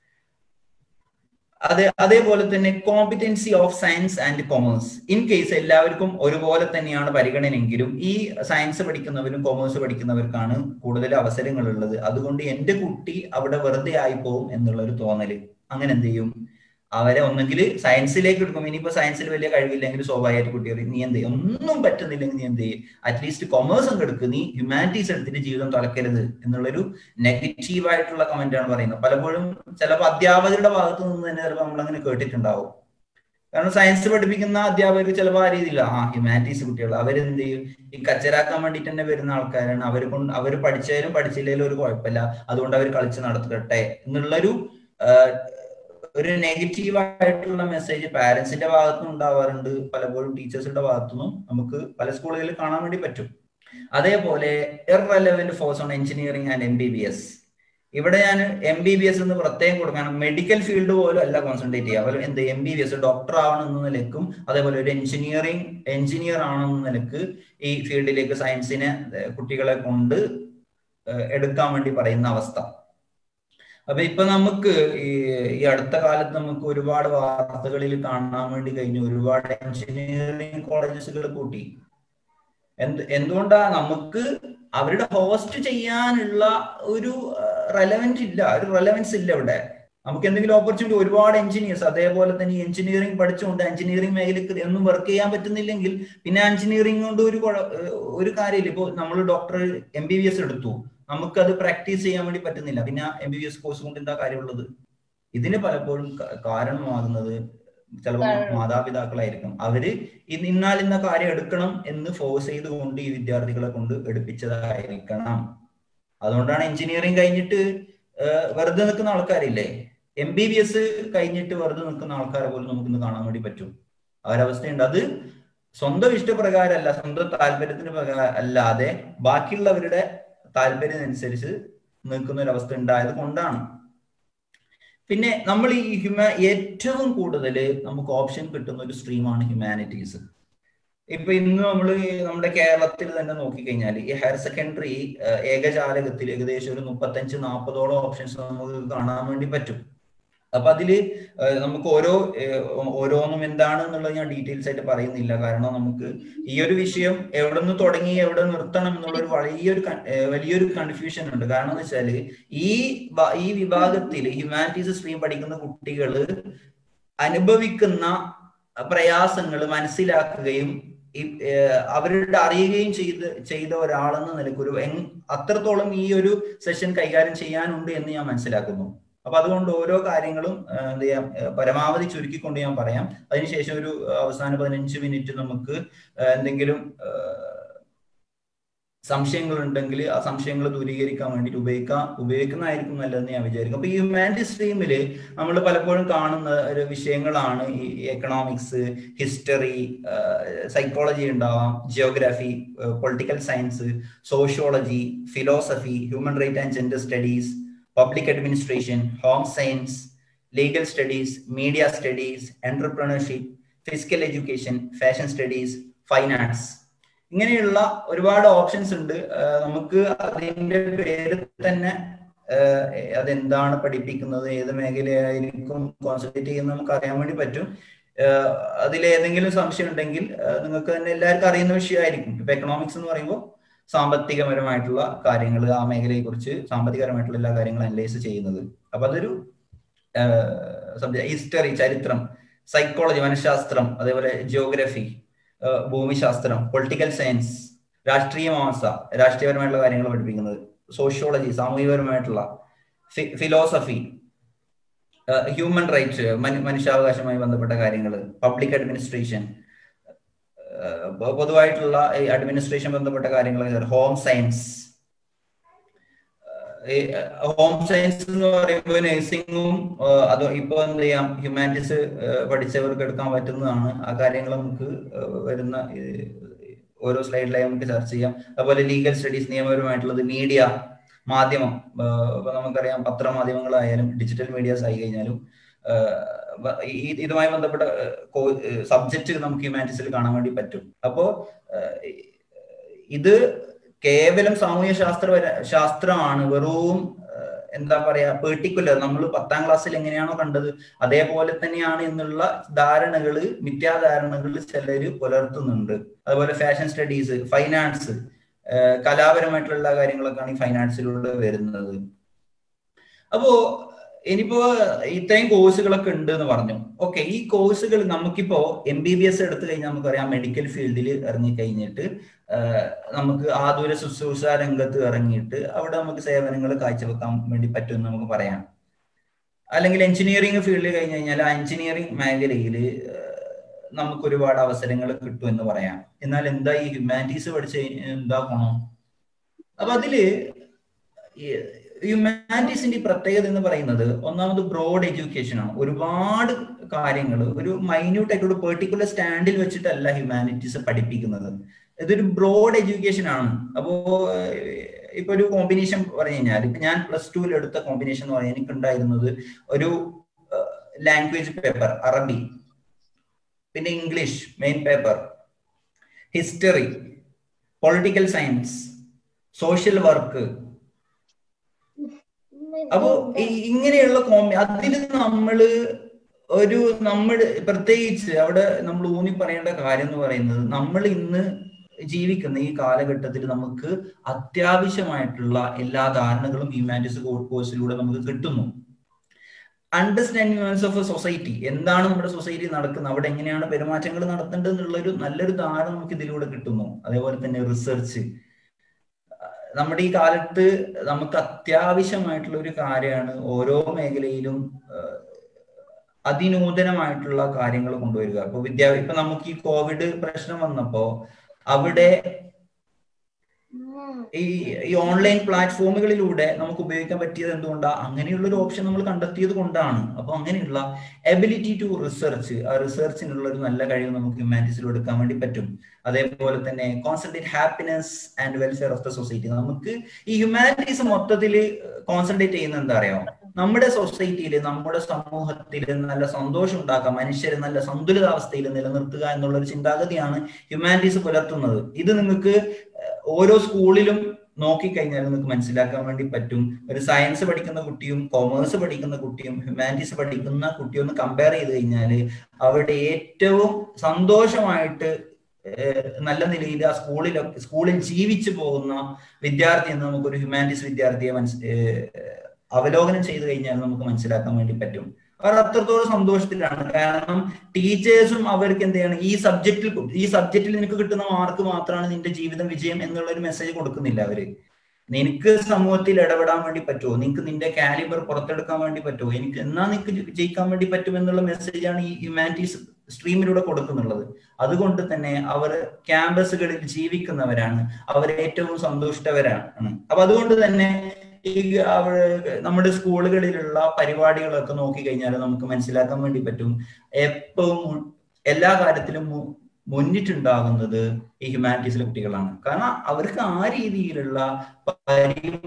[SPEAKER 1] അതെ അതേപോലെ തന്നെ competency of science and commerce in case എല്ലാവർക്കും ഒരുപോലെ തന്നെയാണ് പരിഗണനെങ്കിലും ഈ സയൻസ് പഠിക്കുന്നവരും കൊമേഴ്സ് പഠിക്കുന്നവർക്കാണ് കൂടുതൽ അവസരങ്ങൾ ഉള്ളത് അതുകൊണ്ട് എന്റെ കുട്ടി അവിടെ വെറുതെ ആയി പോകും എന്നുള്ള ഒരു തോന്നല് അങ്ങനെ എന്ത് ചെയ്യും അവരെ ഒന്നെങ്കിൽ സയൻസിലേക്ക് എടുക്കും ഇനിയിപ്പോ സയൻസിൽ വലിയ കഴിവില്ലെങ്കിൽ സ്വാഭാവികമായിട്ട് കുട്ടികൾ നീ എന്ത് ചെയ്യും ഒന്നും പറ്റുന്നില്ലെങ്കിൽ നീ എന്ത് ചെയ്യും അറ്റ്ലീസ്റ്റ് കൊമേഴ്സ് അങ്ങ് എടുക്കുക നീ ഹ്യൂമാനിറ്റീസ് എടുത്തിട്ട് ജീവിതം തുറക്കരുത് എന്നുള്ളൊരു നെഗറ്റീവ് ആയിട്ടുള്ള കമന്റ് ആണ് പറയുന്നത് പലപ്പോഴും ചിലപ്പോൾ അധ്യാപകരുടെ ഭാഗത്തു നിന്ന് തന്നെ ചിലപ്പോൾ നമ്മൾ അങ്ങനെ കേട്ടിട്ടുണ്ടാവും കാരണം സയൻസ് പഠിപ്പിക്കുന്ന അധ്യാപകർ ചിലപ്പോൾ ആ രീതിയില്ല ആ ഹ്യൂമാനിറ്റീസ് കുട്ടികൾ അവരെന്ത് ചെയ്യും ഈ കച്ചരാക്കാൻ വേണ്ടിയിട്ട് തന്നെ വരുന്ന ആൾക്കാരാണ് അവർ കൊണ്ട് അവർ പഠിച്ചാലും പഠിച്ചില്ലെങ്കിലും ഒരു കുഴപ്പമില്ല അതുകൊണ്ട് അവർ കളിച്ച് നടത്തട്ടെ എന്നുള്ളൊരു ഒരു നെഗറ്റീവ് ആയിട്ടുള്ള മെസ്സേജ് പാരന്റ്സിന്റെ ഭാഗത്തുനിന്ന് ഉണ്ടാവാറുണ്ട് പലപ്പോഴും ടീച്ചേഴ്സിന്റെ ഭാഗത്തുനിന്നും നമുക്ക് പല സ്കൂളുകളിൽ കാണാൻ വേണ്ടി പറ്റും അതേപോലെ irrelevant force on engineering and M B B S ഇവിടെ ഞാൻ എം ബി ബി എസ് എന്ന് പ്രത്യേകം കൊടുക്കണം മെഡിക്കൽ ഫീൽഡ് പോലും അല്ല കോൺസെൻട്രേറ്റ് ചെയ്യുക അവർ എന്ത് M B B S doctor ആവണമെന്ന നിലക്കും അതേപോലെ ഒരു എഞ്ചിനീയറിംഗ് എഞ്ചിനീയർ ആണെന്ന നിലക്ക് ഈ ഫീൽഡിലേക്ക് സയൻസിനെ കുട്ടികളെ കൊണ്ട് എടുക്കാൻ വേണ്ടി പറയുന്ന അവസ്ഥ അപ്പൊ ഇപ്പൊ നമുക്ക് ഈ ഈ അടുത്ത കാലത്ത് നമുക്ക് ഒരുപാട് വാർത്തകളിൽ കാണാൻ വേണ്ടി കഴിഞ്ഞു ഒരുപാട് എഞ്ചിനീയറിംഗ് കോളേജസുകൾ കൂട്ടി എന്ത് എന്തുകൊണ്ടാ നമുക്ക് അവരുടെ ഹോസ്റ്റ് ചെയ്യാനുള്ള ഒരു റെലവൻസ് ഇല്ല ഒരു റെലവൻസ് ഇല്ല ഇവിടെ നമുക്ക് എന്തെങ്കിലും ഓപ്പർച്യൂണിറ്റി ഒരുപാട് എഞ്ചിനീയേഴ്സ് അതേപോലെ തന്നെ ഈ എഞ്ചിനീയറിംഗ് പഠിച്ചുകൊണ്ട് എഞ്ചിനീയറിംഗ് മേഖലയ്ക്ക് ഒന്നും വർക്ക് ചെയ്യാൻ പറ്റുന്നില്ലെങ്കിൽ പിന്നെ എഞ്ചിനീയറിംഗ് കൊണ്ട് ഒരു ഒരു കാര്യമില്ല ഇപ്പോൾ നമ്മൾ doctor M B B S എടുത്തു നമുക്കത് പ്രാക്ടീസ് ചെയ്യാൻ വേണ്ടി പറ്റുന്നില്ല പിന്നെ M B B S course കൊണ്ട് എന്താ കാര്യമുള്ളത് ഇതിന് പലപ്പോഴും കാരണമാകുന്നത് ചിലപ്പോൾ മാതാപിതാക്കളായിരിക്കും അവര് ഇന്നാൽ ഇന്ന കാര്യം എടുക്കണം എന്ന് ഫോഴ്സ് ചെയ്തുകൊണ്ട് ഈ വിദ്യാർത്ഥികളെ കൊണ്ട് എടുപ്പിച്ചതായിരിക്കണം അതുകൊണ്ടാണ് എഞ്ചിനീയറിംഗ് കഴിഞ്ഞിട്ട് വെറുതെ നിൽക്കുന്ന ആൾക്കാരില്ലേ എം ബി ബി എസ് കഴിഞ്ഞിട്ട് വെറുതെ നിൽക്കുന്ന ആൾക്കാരെ പോലും നമുക്കിന്ന് കാണാൻ വേണ്ടി പറ്റും ആ ഒരവസ്ഥയുണ്ട് അത് സ്വന്തം ഇഷ്ടപ്രകാരമല്ല സ്വന്തം താല്പര്യത്തിന് പ്രകാരം അല്ലാതെ ബാക്കിയുള്ളവരുടെ താല്പര്യം അനുസരിച്ച് നിൽക്കുന്ന ഒരു അവസ്ഥ ഉണ്ടായത് കൊണ്ടാണ് പിന്നെ നമ്മൾ ഈ ഹ്യൂമാ ഏറ്റവും കൂടുതൽ നമുക്ക് ഓപ്ഷൻ കിട്ടുന്ന ഒരു സ്ട്രീമാണ് ഹ്യൂമാനിറ്റീസ് ഇപ്പൊ ഇന്ന് നമ്മൾ നമ്മുടെ കേരളത്തിൽ തന്നെ നോക്കിക്കഴിഞ്ഞാൽ ഈ ഹയർ സെക്കൻഡറി ഏകജാലകത്തിൽ ഏകദേശം ഒരു മുപ്പത്തഞ്ച് നാൽപ്പതോളം ഓപ്ഷൻസ് നമുക്ക് കാണാൻ വേണ്ടി പറ്റും അപ്പൊ അതില് നമുക്ക് ഓരോ ഓരോന്നും എന്താണ് എന്നുള്ളത് ഞാൻ ഡീറ്റെയിൽസ് ആയിട്ട് പറയുന്നില്ല കാരണം നമുക്ക് ഈ ഒരു വിഷയം എവിടെ നിന്ന് തുടങ്ങി എവിടെ നിർത്തണം എന്നുള്ള ഒരു വലിയൊരു വലിയൊരു കൺഫ്യൂഷൻ ഉണ്ട് കാരണം എന്ന് വെച്ചാല് ഈ ഈ വിഭാഗത്തിൽ ഹ്യൂമാനിറ്റീസ് സ്ട്രീം പഠിക്കുന്ന കുട്ടികൾ അനുഭവിക്കുന്ന പ്രയാസങ്ങൾ മനസ്സിലാക്കുകയും അവരുടെ അറിയുകയും ചെയ്ത് ചെയ്ത ഒരാളെന്ന നിലയ്ക്ക് ഒരു അത്രത്തോളം ഈ ഒരു സെഷൻ കൈകാര്യം ചെയ്യാനുണ്ട് എന്ന് ഞാൻ മനസ്സിലാക്കുന്നു അപ്പൊ അതുകൊണ്ട് ഓരോ കാര്യങ്ങളും എന്ത് ചെയ്യാം പരമാവധി ചുരുക്കിക്കൊണ്ട് ഞാൻ പറയാം അതിനുശേഷം ഒരു അവസാന പതിനഞ്ച് മിനിറ്റ് നമുക്ക് എന്തെങ്കിലും സംശയങ്ങൾ ഉണ്ടെങ്കിൽ ആ സംശയങ്ങൾ ദൂരീകരിക്കാൻ വേണ്ടിയിട്ട് ഉപയോഗിക്കാം ഉപയോഗിക്കുന്നതായിരിക്കും നല്ലതെന്ന് ഞാൻ വിചാരിക്കും അപ്പൊ ഈ ഹ്യൂമാനിറ്റി സ്ട്രീമിൽ നമ്മൾ പലപ്പോഴും കാണുന്ന ഒരു വിഷയങ്ങളാണ് ഈ എക്കണോമിക്സ് ഹിസ്റ്ററി സൈക്കോളജി ഉണ്ടാവാം geography political science sociology philosophy human right and gender studies public administration home science legal studies media studies entrepreneurship physical education fashion studies fine arts ഇങ്ങനെയുള്ള ഒരുപാട് ഓപ്ഷൻസ് ഉണ്ട് നമുക്ക് അതിന്റെ പേര് തന്നെ അതെന്താണ് പഠിപ്പിക്കുന്നത് ഏത് മേഖലയായിരിക്കും കോൺസെൻട്രേറ്റ് ചെയ്യുന്നത് നമുക്ക് അറിയാൻ വേണ്ടി പറ്റും അതിലേതെങ്കിലും സംശയം ഉണ്ടെങ്കിൽ നിങ്ങൾക്ക് തന്നെ എല്ലാവർക്കും അറിയുന്ന വിഷയമായിരിക്കും ഇപ്പൊ എക്കണോമിക്സ് എന്ന് പറയുമ്പോൾ സാമ്പത്തികപരമായിട്ടുള്ള കാര്യങ്ങൾ ആ മേഖലയെ കുറിച്ച് സാമ്പത്തികപരമായിട്ടുള്ള എല്ലാ കാര്യങ്ങളും അനലൈസ് ചെയ്യുന്നത് അപ്പൊ അതൊരു ഹിസ്റ്ററി ചരിത്രം സൈക്കോളജി മനഃശാസ്ത്രം അതേപോലെ ജിയോഗ്രഫി ഭൂമിശാസ്ത്രം പൊളിറ്റിക്കൽ സയൻസ് രാഷ്ട്രീയ മാസ രാഷ്ട്രീയപരമായിട്ടുള്ള കാര്യങ്ങൾ പഠിപ്പിക്കുന്നത് സോഷ്യോളജി സാമൂഹികപരമായിട്ടുള്ള ഫിലോസഫി ഹ്യൂമൻ റൈറ്റ്സ് മനുഷ്യാവകാശവുമായി ബന്ധപ്പെട്ട കാര്യങ്ങൾ പബ്ലിക് അഡ്മിനിസ്ട്രേഷൻ പൊതുവായിട്ടുള്ള അഡ്മിനിസ്ട്രേഷൻ ബന്ധപ്പെട്ട കാര്യങ്ങൾ ഹോം സയൻസ് ഹോം സയൻസ് എന്ന് പറയുമ്പോൾ നഴ്സിംഗും അത് ഇപ്പൊ എന്ത് ചെയ്യാം ഹ്യൂമാനിറ്റീസ് പഠിച്ചവർക്ക് എടുക്കാൻ പറ്റുന്നതാണ് ആ കാര്യങ്ങൾ നമുക്ക് വരുന്ന ഓരോ സ്ലൈഡിലായി നമുക്ക് ചർച്ച ചെയ്യാം അതുപോലെ ലീഗൽ സ്റ്റഡീസ് നിയമപരമായിട്ടുള്ളത് മീഡിയ മാധ്യമം ഇപ്പൊ നമുക്കറിയാം പത്രമാധ്യമങ്ങളായാലും ഡിജിറ്റൽ മീഡിയാസ് ആയി കഴിഞ്ഞാലും ഇതുമായി ബന്ധപ്പെട്ട സബ്ജക്റ്റ് നമുക്ക് ഹ്യൂമാനിറ്റീസിൽ കാണാൻ വേണ്ടി പറ്റും അപ്പോ ഇത് കേവലം സാമൂഹ്യ ശാസ്ത്ര ശാസ്ത്രമാണ് വെറും എന്താ പറയാ പെർട്ടിക്കുലർ നമ്മൾ പത്താം ക്ലാസ്സിൽ എങ്ങനെയാണോ കണ്ടത് അതേപോലെ തന്നെയാണ് എന്നുള്ള ധാരണകള് മിഥ്യാധാരണകൾ ചിലര് പുലർത്തുന്നുണ്ട് അതുപോലെ ഫാഷൻ സ്റ്റഡീസ് ഫൈൻ ആർട്സ് കലാപരമായിട്ടുള്ള കാര്യങ്ങളൊക്കെയാണ് ഈ ഫൈൻ ആർട്സിലൂടെ വരുന്നത് അപ്പോ ഇനിയിപ്പോ ഇത്രയും കോഴ്സുകളൊക്കെ ഉണ്ട് എന്ന് പറഞ്ഞു ഓക്കെ ഈ കോഴ്സുകൾ നമുക്കിപ്പോ എം ബി ബി എസ് എടുത്തു കഴിഞ്ഞാൽ നമുക്കറിയാം മെഡിക്കൽ ഫീൽഡിൽ ഇറങ്ങിക്കഴിഞ്ഞിട്ട് നമുക്ക് ആതുര ശുശ്രൂഷ രംഗത്ത് ഇറങ്ങിയിട്ട് അവിടെ നമുക്ക് സേവനങ്ങൾ കാഴ്ചവെക്കാൻ വേണ്ടി പറ്റുമെന്ന് നമുക്ക് പറയാം അല്ലെങ്കിൽ എഞ്ചിനീയറിംഗ് ഫീൽഡിൽ കഴിഞ്ഞു കഴിഞ്ഞാൽ ആ എഞ്ചിനീയറിംഗ് മേഖലയിൽ നമുക്ക് ഒരുപാട് അവസരങ്ങൾ കിട്ടും എന്ന് പറയാം എന്നാൽ എന്താ ഈ ഹ്യൂമാനിറ്റീസ് പഠിച്ച് എന്താ ഗുണം അപ്പൊ അതില് ഹ്യൂമാനിറ്റീസിന്റെ പ്രത്യേകത എന്ന് പറയുന്നത് ഒന്നാമത് ബ്രോഡ് എഡ്യൂക്കേഷൻ ആണ് ഒരുപാട് കാര്യങ്ങൾ ഒരു മൈന്യൂട്ട് ആയിട്ട് ഒരു പെർട്ടിക്കുലർ സ്റ്റാൻഡിൽ വെച്ചിട്ടല്ല ഹ്യൂമാനിറ്റീസ് പഠിപ്പിക്കുന്നത് ഇതൊരു ബ്രോഡ് എഡ്യൂക്കേഷൻ ആണ് അപ്പോ ഇപ്പൊ ഒരു കോമ്പിനേഷൻ പറഞ്ഞു കഴിഞ്ഞാൽ ഇപ്പൊ ഞാൻ പ്ലസ് ടുവിൽ എടുത്ത കോമ്പിനേഷൻ എന്ന് പറഞ്ഞാൽ എനിക്ക് ഉണ്ടായിരുന്നത് ഒരു ലാംഗ്വേജ് പേപ്പർ അറബി പിന്നെ English main paper history political science social work അപ്പോ ഇങ്ങനെയുള്ള കോമ്പി അതിൽ നമ്മള് ഒരു നമ്മൾ പ്രത്യേകിച്ച് അവിടെ നമ്മൾ ഊന്നി പറയേണ്ട കാര്യം എന്ന് പറയുന്നത് നമ്മൾ ഇന്ന് ജീവിക്കുന്ന ഈ കാലഘട്ടത്തിൽ നമുക്ക് അത്യാവശ്യമായിട്ടുള്ള എല്ലാ ധാരണകളും ഹ്യൂമാനിറ്റീസ് കോഴ്സിലൂടെ നമുക്ക് കിട്ടുന്നു അണ്ടർസ്റ്റാൻഡിങ് ഓഫ് എ സൊസൈറ്റി എന്താണ് നമ്മുടെ സൊസൈറ്റി നടക്കുന്നത് അവിടെ എങ്ങനെയാണ് പെരുമാറ്റങ്ങൾ നടത്തേണ്ടത് എന്നുള്ളൊരു നല്ലൊരു ധാരണ നമുക്ക് ഇതിലൂടെ കിട്ടുന്നു അതേപോലെ തന്നെ റിസർച്ച് നമ്മുടെ ഈ കാലത്ത് നമുക്ക് അത്യാവശ്യമായിട്ടുള്ള ഒരു കാര്യമാണ് ഓരോ മേഖലയിലും അതിനൂതനമായിട്ടുള്ള കാര്യങ്ങൾ കൊണ്ടുവരിക ഇപ്പൊ വിദ്യാ ഇപ്പൊ നമുക്ക് ഈ കോവിഡ് പ്രശ്നം വന്നപ്പോ അവിടെ ഈ ഈ ഓൺലൈൻ പ്ലാറ്റ്ഫോമുകളിലൂടെ നമുക്ക് ഉപയോഗിക്കാൻ പറ്റിയത് എന്തുകൊണ്ടാണ് അങ്ങനെയുള്ള ഒരു ഓപ്ഷൻ നമ്മൾ കണ്ടെത്തിയത് കൊണ്ടാണ് അപ്പൊ അങ്ങനെയുള്ള എബിലിറ്റി ടു റിസർച്ച് ആ റിസർച്ചിനുള്ള ഒരു നല്ല കഴിവ് നമുക്ക് ഹ്യൂമാനിറ്റീസിൽ എടുക്കാൻ വേണ്ടി പറ്റും അതേപോലെ തന്നെ concentrate happiness and welfare of the society നമുക്ക് ഈ ഹ്യൂമാനിറ്റീസ് മൊത്തത്തിൽ കോൺസെൻട്രേറ്റ് ചെയ്യുന്നത് എന്താ അറിയാമോ നമ്മുടെ സൊസൈറ്റിയിൽ നമ്മുടെ സമൂഹത്തിൽ നല്ല സന്തോഷം ഉണ്ടാക്കുക മനുഷ്യരെ നല്ല സന്തുലിതാവസ്ഥയിൽ നിലനിർത്തുക എന്നുള്ള ഒരു ചിന്താഗതിയാണ് ഹ്യൂമാനിറ്റീസ് പുലർത്തുന്നത് ഇത് നിങ്ങൾക്ക് ഓരോ സ്കൂളിലും നോക്കിക്കഴിഞ്ഞാൽ നിങ്ങൾക്ക് മനസ്സിലാക്കാൻ വേണ്ടി പറ്റും ഒരു സയൻസ് പഠിക്കുന്ന കുട്ടിയും കൊമേഴ്സ് പഠിക്കുന്ന കുട്ടിയും ഹ്യൂമാനിറ്റീസ് പഠിക്കുന്ന കുട്ടിയും ഒന്ന് കമ്പയർ ചെയ്ത് കഴിഞ്ഞാൽ അവിടെ ഏറ്റവും സന്തോഷമായിട്ട് നല്ല നിലയിൽ ആ സ്കൂളിൽ സ്കൂളിൽ ജീവിച്ചു പോകുന്ന വിദ്യാർത്ഥി എന്ന് നമുക്കൊരു ഹ്യൂമാനിറ്റീസ് വിദ്യാർത്ഥിയെ മനസ് അവലോകനം ചെയ്തു കഴിഞ്ഞാൽ നമുക്ക് മനസ്സിലാക്കാൻ വേണ്ടി പറ്റും അവർ അത്രത്തോളം സന്തോഷത്തിലാണ് കാരണം ടീച്ചേഴ്സും അവർക്ക് എന്ത് ചെയ്യണം ഈ സബ്ജക്റ്റിൽ ഈ സബ്ജക്റ്റിൽ നിനക്ക് കിട്ടുന്ന മാർക്ക് മാത്രമാണ് നിന്റെ ജീവിതം വിജയം എന്നുള്ള ഒരു മെസ്സേജ് കൊടുക്കുന്നില്ല അവര് നിനക്ക് സമൂഹത്തിൽ ഇടപെടാൻ വേണ്ടി പറ്റുമോ നിനക്ക് നിന്റെ കാലിബർ പുറത്തെടുക്കാൻ വേണ്ടി പറ്റുമോ എനിക്ക് എന്നാ നിനക്ക് ജയിക്കാൻ വേണ്ടി പറ്റും എന്നുള്ള മെസ്സേജാണ് ഈ ഹ്യൂമാനിറ്റീസ് സ്ട്രീമിലൂടെ കൊടുക്കുന്നുള്ളത് അതുകൊണ്ട് തന്നെ അവർ ക്യാമ്പസുകളിൽ ജീവിക്കുന്നവരാണ് അവർ ഏറ്റവും സന്തുഷ്ടവരാണ് അപ്പൊ അതുകൊണ്ട് തന്നെ ഈ നമ്മുടെ സ്കൂളുകളിലുള്ള പരിപാടികളൊക്കെ നോക്കി കഴിഞ്ഞാൽ നമുക്ക് മനസ്സിലാക്കാൻ വേണ്ടി പറ്റും എപ്പോഴും എല്ലാ കാര്യത്തിലും മുന്നിട്ടുണ്ടാകുന്നത് ഈ ഹ്യൂമാനിറ്റീസിലെ കുട്ടികളാണ് കാരണം അവർക്ക് ആ രീതിയിലുള്ള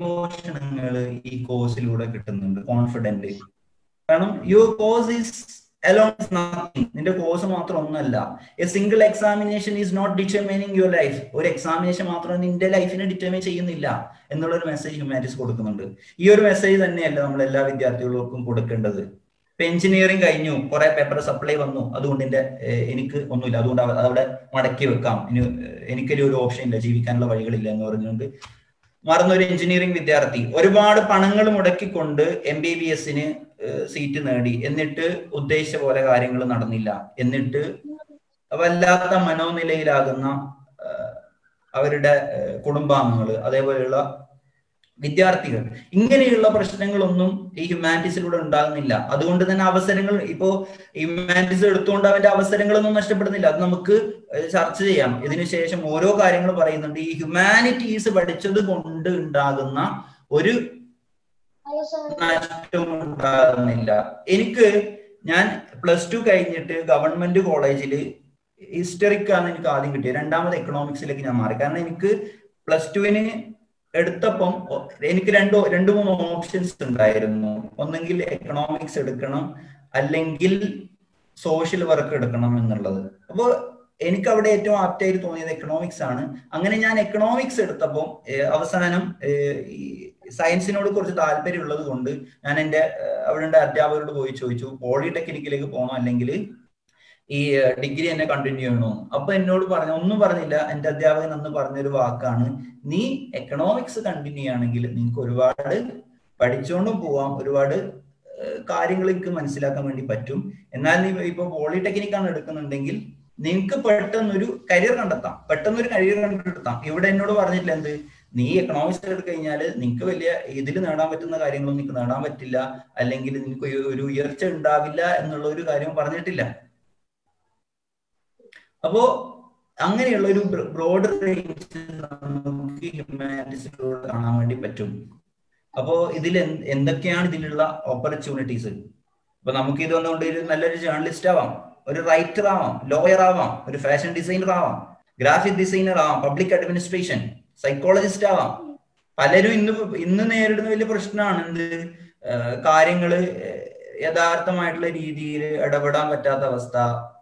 [SPEAKER 1] പരിപോഷണങ്ങൾ ഈ കോഴ്സിലൂടെ കിട്ടുന്നുണ്ട് കോൺഫിഡന്റ് കാരണം your course is alone is nothing നിന്റെ കോഴ്സ് മാത്രം ഒന്നല്ല a single examination is not determining your life ഒരു എക്സാമിനേഷൻ മാത്രം നിന്റെ ലൈഫിനെ ഡിറ്റർമിൻ ചെയ്യുന്നില്ല എന്നുള്ള ഒരു മെസ്സേജ് ഹ്യൂമാനിറ്റീസ് കൊടുക്കുന്നുണ്ട് ഈ ഒരു മെസ്സേജ് തന്നെയല്ല നമ്മൾ എല്ലാ വിദ്യാർത്ഥികൾക്കും കൊടുക്കേണ്ടത് ഇപ്പൊ എഞ്ചിനീയറിംഗ് കഴിഞ്ഞു കുറെ പേപ്പർ സപ്ലൈ വന്നു അതുകൊണ്ട് എന്റെ ഏഹ്, എനിക്ക് ഒന്നുമില്ല അതുകൊണ്ട് അവ- അവിടെ മടക്കി വെക്കാം ഇനി ഏഹ്, എനിക്കൊരു ഒരു ഓപ്ഷൻ ഇല്ല ജീവിക്കാനുള്ള വഴികളില്ല എന്ന് പറഞ്ഞുകൊണ്ട് മറന്നൊരു എഞ്ചിനീയറിംഗ് വിദ്യാർത്ഥി ഒരുപാട് പണങ്ങൾ മുടക്കിക്കൊണ്ട് എം ബി ബി എസിന് സീറ്റ് നേടി എന്നിട്ട് ഉദ്ദേശിച്ച പോലെ കാര്യങ്ങൾ നടന്നില്ല എന്നിട്ട് വല്ലാത്ത മനോനിലയിലാകുന്ന ഏഹ്, അവരുടെ ഏഹ്, കുടുംബാംഗങ്ങൾ അതേപോലെയുള്ള വിദ്യാർത്ഥികൾ ഇങ്ങനെയുള്ള പ്രശ്നങ്ങളൊന്നും ഈ ഹ്യൂമാനിറ്റീസിലൂടെ ഉണ്ടാകുന്നില്ല അതുകൊണ്ട് തന്നെ അവസരങ്ങൾ ഇപ്പോ ഹ്യൂമാനിറ്റീസ് എടുത്തുകൊണ്ട് അവന്റെ അവസരങ്ങളൊന്നും നഷ്ടപ്പെടുന്നില്ല അത് നമുക്ക് ഏഹ് ചർച്ച ചെയ്യാം ഇതിനുശേഷം ഓരോ കാര്യങ്ങൾ പറയുന്നുണ്ട് ഈ ഹ്യൂമാനിറ്റീസ് പഠിച്ചത് കൊണ്ട് ഉണ്ടാകുന്ന ഒരു നഷ്ടവും ഉണ്ടാകുന്നില്ല എനിക്ക് ഞാൻ പ്ലസ് ടു കഴിഞ്ഞിട്ട് ഗവൺമെന്റ് കോളേജിൽ ഹിസ്റ്ററിക്കാണ് എനിക്ക് ആദ്യം കിട്ടിയത് രണ്ടാമത് എക്കണോമിക്സിലേക്ക് ഞാൻ മാറി കാരണം എനിക്ക് പ്ലസ് ടുവിന് എടുത്തപ്പം ഒ- എനിക്ക് രണ്ട് രണ്ട് മൂന്ന് ഓപ്ഷൻസ് ഉണ്ടായിരുന്നു ഒന്നെങ്കിൽ എക്കണോമിക്സ് എടുക്കണം അല്ലെങ്കിൽ സോഷ്യൽ വർക്ക് എടുക്കണം എന്നുള്ളത് അപ്പോൾ എനിക്ക് അവിടെ ഏറ്റവും ആപ്റ്റായിട്ട് തോന്നിയത് എക്കണോമിക്സ് ആണ് അങ്ങനെ ഞാൻ എക്കണോമിക്സ് എടുത്തപ്പോൾ ഏഹ്, അവസാനം ഏഹ്, ഈ സയൻസിനോട് കുറച്ച് താല്പര്യം ഉള്ളത് കൊണ്ട് ഞാൻ എൻ്റെ ഏഹ്, അവിടെ ഉണ്ട് അധ്യാപകരോട് പോയി ചോദിച്ചു പോളിടെക്നിക്കിലേക്ക് പോകണോ അല്ലെങ്കിൽ ഈ ഡിഗ്രി എന്നെ കണ്ടിന്യൂ ചെയ്യണോ അപ്പൊ എന്നോട് പറഞ്ഞു ഒന്നും പറഞ്ഞില്ല എന്റെ അധ്യാപകൻ അന്ന് പറഞ്ഞൊരു വാക്കാണ് നീ എക്കണോമിക്സ് കണ്ടിന്യൂ ചെയ്യുകയാണെങ്കിൽ നിനക്ക് ഒരുപാട് പഠിച്ചുകൊണ്ടും പോവാം ഒരുപാട് കാര്യങ്ങൾ എനിക്ക് മനസ്സിലാക്കാൻ വേണ്ടി പറ്റും എന്നാൽ നീ ഇപ്പൊ പോളിടെക്നിക് ആണ് എടുക്കുന്നുണ്ടെങ്കിൽ നിനക്ക് പെട്ടെന്നൊരു കരിയർ കണ്ടെത്താം പെട്ടെന്നൊരു കരിയർ കണ്ടെത്താം ഇവിടെ എന്നോട് പറഞ്ഞിട്ടില്ല എന്ത് നീ എക്കണോമിക്സ് എടുത്തു കഴിഞ്ഞാൽ നിനക്ക് വലിയ ഇതിൽ നേടാൻ പറ്റുന്ന കാര്യങ്ങളൊന്നും നിനക്ക് നേടാൻ പറ്റില്ല അല്ലെങ്കിൽ നിനക്ക് ഒരു- ഒരു ഉയർച്ച ഉണ്ടാവില്ല എന്നുള്ള ഒരു കാര്യം പറഞ്ഞിട്ടില്ല അപ്പോ അങ്ങനെയുള്ള ഒരു ബ്രോഡ് റേഞ്ച് നമുക്ക് ഹ്യൂമാനിറ്റീസിലൂടെ കാണാൻ വേണ്ടി പറ്റും അപ്പോ ഇതിൽ എന്ത്- എന്തൊക്കെയാണ് ഇതിലുള്ള ഓപ്പർച്യൂണിറ്റീസ് ഇപ്പൊ നമുക്ക് ഇത് വന്നുകൊണ്ട് ഒരു നല്ലൊരു ജേർണലിസ്റ്റ് ആവാം ഒരു റൈറ്റർ ആവാം ലോയർ ആവാം ഒരു ഫാഷൻ ഡിസൈനർ ആവാം ഗ്രാഫിക് ഡിസൈനർ ആവാം പബ്ലിക് അഡ്മിനിസ്ട്രേഷൻ സൈക്കോളജിസ്റ്റ് ആവാം പലരും ഇന്ന് ഇന്ന് നേരിടുന്ന വലിയ പ്രശ്നമാണ് എന്ത് ഏഹ് കാര്യങ്ങള് ഏഹ് യഥാർത്ഥമായിട്ടുള്ള രീതിയിൽ ഇടപെടാൻ പറ്റാത്ത അവസ്ഥ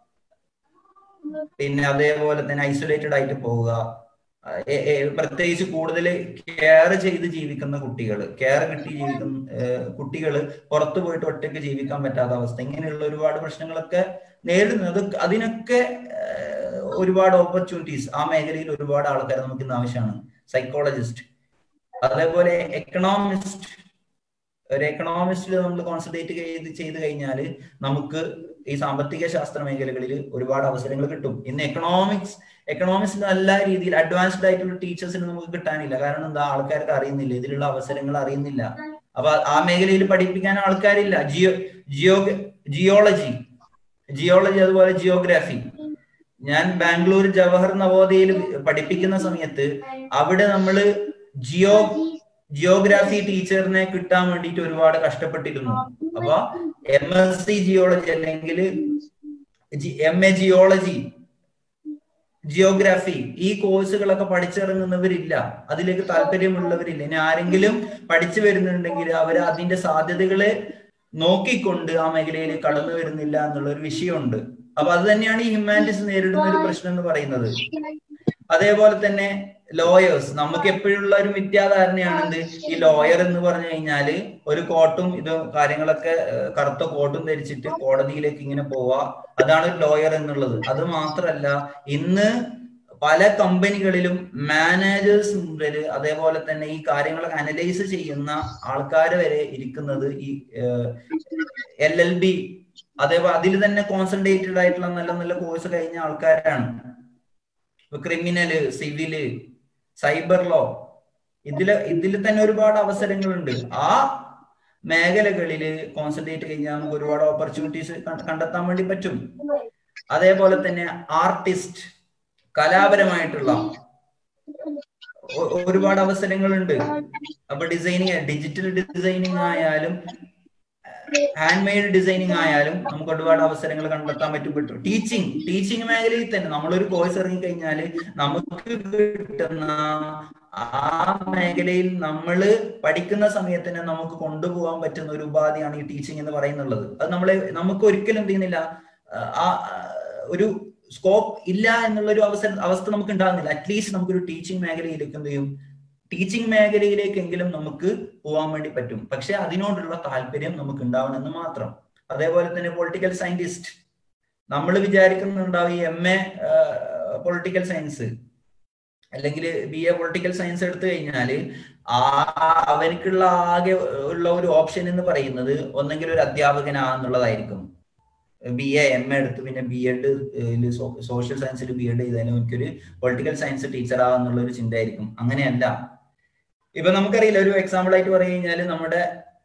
[SPEAKER 1] പിന്നെ അതേപോലെ തന്നെ ഐസൊലേറ്റഡ് ആയിട്ട് പോവുക ഏ- ഏ- പ്രത്യേകിച്ച് കൂടുതൽ കെയർ ചെയ്ത് ജീവിക്കുന്ന കുട്ടികൾ കെയർ കിട്ടി ജീവിക്കുന്ന കുട്ടികൾ പുറത്തു പോയിട്ട് ഒറ്റയ്ക്ക് ജീവിക്കാൻ പറ്റാത്ത അവസ്ഥ ഇങ്ങനെയുള്ള ഒരുപാട് പ്രശ്നങ്ങളൊക്കെ നേരിടുന്നത് അതിനൊക്കെ ഏഹ്, ഒരുപാട് ഓപ്പർച്യൂണിറ്റീസ് ആ മേഖലയിൽ ഒരുപാട് ആൾക്കാർ നമുക്ക് ഇന്ന് ആവശ്യമാണ് സൈക്കോളജിസ്റ്റ് അതേപോലെ എക്കണോമിസ്റ്റ് ഒരു എക്കണോമിസ്റ്റിൽ നമ്മൾ കോൺസെൻട്രേറ്റ് ചെയ്ത് ചെയ്ത് കഴിഞ്ഞാൽ നമുക്ക് ഈ സാമ്പത്തിക ശാസ്ത്ര മേഖലകളിൽ ഒരുപാട് അവസരങ്ങൾ കിട്ടും ഇന്ന് എക്കണോമിക്സ് എക്കണോമിക്സ് നല്ല രീതിയിൽ അഡ്വാൻസ്ഡ് ആയിട്ടുള്ള ടീച്ചേഴ്സിന് നമുക്ക് കിട്ടാനില്ല കാരണം എന്താ ആൾക്കാർക്ക് അറിയുന്നില്ല ഇതിലുള്ള അവസരങ്ങൾ അറിയുന്നില്ല അപ്പൊ ആ മേഖലയിൽ പഠിപ്പിക്കാൻ ആൾക്കാരില്ല ജിയോ ജിയോ ജിയോളജി ജിയോളജി അതുപോലെ ജിയോഗ്രാഫി ഞാൻ ബാംഗ്ലൂർ ജവഹർ നവോദയയിൽ പഠിപ്പിക്കുന്ന സമയത്ത് അവിടെ നമ്മള് ജിയോ ജിയോഗ്രാഫി ടീച്ചറിനെ കിട്ടാൻ വേണ്ടിയിട്ട് ഒരുപാട് കഷ്ടപ്പെട്ടിരുന്നു അപ്പൊ എം എസ് സി ജിയോളജി അല്ലെങ്കിൽ എം എ ജിയോളജി ജിയോഗ്രാഫി ഈ കോഴ്സുകളൊക്കെ പഠിച്ചിറങ്ങുന്നവരില്ല അതിലേക്ക് താല്പര്യമുള്ളവരില്ല ഇനി ആരെങ്കിലും പഠിച്ചു വരുന്നുണ്ടെങ്കിൽ അവർ അതിന്റെ സാധ്യതകളെ നോക്കിക്കൊണ്ട് ആ മേഖലയിൽ കടന്നു വരുന്നില്ല എന്നുള്ള ഒരു വിഷയമുണ്ട് അപ്പൊ അത് തന്നെയാണ് ഈ ഹ്യൂമാനിറ്റീസ് നേരിടുന്ന ഒരു പ്രശ്നം എന്ന് പറയുന്നത് അതേപോലെ തന്നെ ലോയേഴ്സ് നമുക്ക് എപ്പോഴുള്ള ഒരു മിഥ്യാധാരണയാണ് എന്ത് ഈ ലോയർ എന്ന് പറഞ്ഞു കഴിഞ്ഞാല് ഒരു കോട്ടും ഇത് കാര്യങ്ങളൊക്കെ ഏഹ്, കറുത്ത കോട്ടും ധരിച്ചിട്ട് കോടതിയിലേക്ക് ഇങ്ങനെ പോവാ അതാണ് ഒരു ലോയർ എന്നുള്ളത് അത് മാത്രല്ല ഇന്ന് പല കമ്പനികളിലും മാനേജേഴ്സ് മുതൽ അതേപോലെ തന്നെ ഈ കാര്യങ്ങളൊക്കെ അനലൈസ് ചെയ്യുന്ന ആൾക്കാർ വരെ ഇരിക്കുന്നത് ഈ എൽ എൽ ബി അതേപോലെ അതിൽ തന്നെ കോൺസെൻട്രേറ്റഡ് ആയിട്ടുള്ള നല്ല നല്ല കോഴ്സ് കഴിഞ്ഞ ആൾക്കാരാണ് ഇപ്പൊ ക്രിമിനല് സിവില് സൈബർ ലോ ഇതില് ഇതിൽ തന്നെ ഒരുപാട് അവസരങ്ങളുണ്ട് ആ മേഖലകളിൽ കോൺസെൻട്രേറ്റ് കഴിഞ്ഞാൽ നമുക്ക് ഒരുപാട് ഓപ്പർച്യൂണിറ്റീസ് കണ്ടെത്താൻ വേണ്ടി പറ്റും അതേപോലെ തന്നെ ആർട്ടിസ്റ്റ് കലാപരമായിട്ടുള്ള ഒ- ഒരുപാട് അവസരങ്ങളുണ്ട് അപ്പൊ ഡിസൈനിങ് ഡിജിറ്റൽ ഡിസൈനിങ് ആയാലും ഹാൻഡ് മെയ്ഡ് ഡിസൈനിങ് ആയാലും നമുക്ക് ഒരുപാട് അവസരങ്ങൾ കണ്ടെത്താൻ പറ്റും പറ്റും ടീച്ചിങ് ടീച്ചിങ് മേഖലയിൽ തന്നെ നമ്മളൊരു കോഴ്സ് ഇറങ്ങി കഴിഞ്ഞാൽ നമുക്ക് കിട്ടുന്ന
[SPEAKER 3] ആ മേഖലയിൽ നമ്മൾ പഠിക്കുന്ന സമയത്ത് തന്നെ നമുക്ക് കൊണ്ടുപോകാൻ പറ്റുന്ന ഒരു ഉപാധിയാണ് ഈ ടീച്ചിങ് എന്ന് പറയുന്നുള്ളത് അത് നമ്മളെ നമുക്ക് ഒരിക്കലും എന്ത് ചെയ്യുന്നില്ല ആ ഒരു സ്കോപ്പ് ഇല്ല എന്നുള്ള ഒരു അവസര അവസ്ഥ നമുക്ക് ഉണ്ടാകുന്നില്ല അറ്റ്ലീസ്റ്റ് നമുക്കൊരു ടീച്ചിങ് മേഖലയിലേക്ക് എന്ത് ചെയ്യും ടീച്ചിങ് മേഖലയിലേക്കെങ്കിലും നമുക്ക് പോകാൻ വേണ്ടി പറ്റും പക്ഷെ അതിനോടുള്ള താല്പര്യം നമുക്ക് ഉണ്ടാവണമെന്ന് മാത്രം അതേപോലെ തന്നെ പൊളിറ്റിക്കൽ സയന്റിസ്റ്റ് നമ്മൾ വിചാരിക്കുന്നുണ്ടാവും ഈ എം എ പൊളിറ്റിക്കൽ സയൻസ് അല്ലെങ്കിൽ ബി എ പൊളിറ്റിക്കൽ സയൻസ് എടുത്തു കഴിഞ്ഞാൽ ആ അവനക്കുള്ള ആകെ ഉള്ള ഒരു ഓപ്ഷൻ എന്ന് പറയുന്നത് ഒന്നെങ്കിൽ ഒരു അധ്യാപകനാന്നുള്ളതായിരിക്കും ബി എ എം എ എടുത്ത് പിന്നെ ബി എഡ് സോഷ്യൽ സയൻസിൽ ബി എഡ് ചെയ്താലും എനിക്കൊരു പൊളിറ്റിക്കൽ സയൻസ് ടീച്ചർ ആവാന്നുള്ള ഒരു ചിന്തയായിരിക്കും അങ്ങനെയല്ല ഇപ്പൊ നമുക്കറിയില്ല ഒരു എക്സാമ്പിൾ ആയിട്ട് പറഞ്ഞു കഴിഞ്ഞാൽ നമ്മുടെ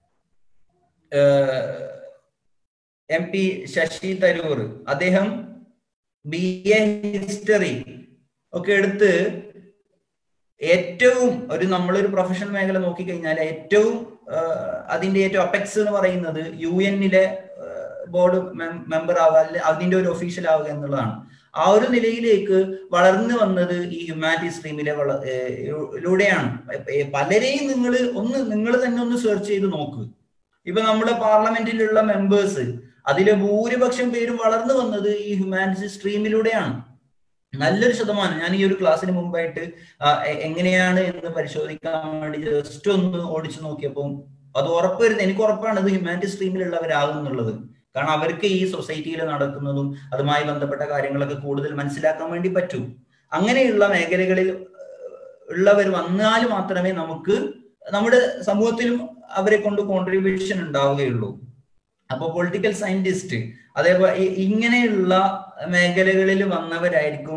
[SPEAKER 3] എം പി ശശി തരൂർ അദ്ദേഹം ബി എ ഹിസ്റ്ററി ഒക്കെ എടുത്ത് ഏറ്റവും ഒരു നമ്മളൊരു പ്രൊഫഷണൽ മേഖല നോക്കിക്കഴിഞ്ഞാൽ ഏറ്റവും അതിന്റെ ഏറ്റവും അപെക്സ് എന്ന് പറയുന്നത് യു എന്നിലെ ബോർഡ് മെമ്പർ ആവുക അല്ലെ അതിന്റെ ഒരു ഒഫീഷ്യൽ ആവുക എന്നുള്ളതാണ് ആ ഒരു നിലയിലേക്ക് വളർന്നു വന്നത് ഈ ഹ്യൂമാനിറ്റി സ്ട്രീമിലെ ലൂടെയാണ് പലരെയും നിങ്ങൾ ഒന്ന് നിങ്ങൾ തന്നെ ഒന്ന് സെർച്ച് ചെയ്ത് നോക്ക് ഇപ്പൊ നമ്മുടെ പാർലമെന്റിലുള്ള മെമ്പേഴ്സ് അതിലെ ഭൂരിപക്ഷം പേരും വളർന്നു വന്നത് ഈ ഹ്യൂമാനിറ്റി സ്ട്രീമിലൂടെയാണ് നല്ലൊരു ശതമാനം ഞാൻ ഈ ഒരു ക്ലാസ്സിന് മുമ്പായിട്ട് എങ്ങനെയാണ് എന്ന് പരിശോധിക്കാൻ വേണ്ടി ജസ്റ്റ് ഒന്ന് ഓടിച്ചു നോക്കിയപ്പോൾ അത് ഉറപ്പുവരുന്നത് എനിക്ക് ഉറപ്പാണ് ഇത് ഹ്യൂമാനിറ്റി സ്ട്രീമിലുള്ളവരാകും എന്നുള്ളത് കാരണം അവർക്ക് ഈ സൊസൈറ്റിയിൽ നടക്കുന്നതും അതുമായി ബന്ധപ്പെട്ട കാര്യങ്ങളൊക്കെ കൂടുതൽ മനസ്സിലാക്കാൻ വേണ്ടി പറ്റും അങ്ങനെയുള്ള മേഖലകളിൽ ഉള്ളവർ വന്നാൽ മാത്രമേ നമുക്ക് നമ്മുടെ സമൂഹത്തിലും അവരെ കൊണ്ട് കോൺട്രിബ്യൂഷൻ ഉണ്ടാവുകയുള്ളൂ അപ്പൊ പൊളിറ്റിക്കൽ സയന്റിസ്റ്റ് അതേപോലെ ഇങ്ങനെയുള്ള മേഖലകളിൽ വന്നവരായിരിക്കും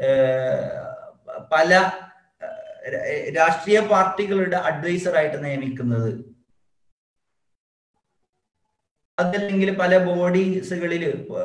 [SPEAKER 3] പല രാഷ്ട്രീയ പാർട്ടികളുടെ അഡ്വൈസർ ആയിട്ട് നിയമിക്കുന്നത് അതല്ലെങ്കിൽ പല ബോഡീസുകളിൽ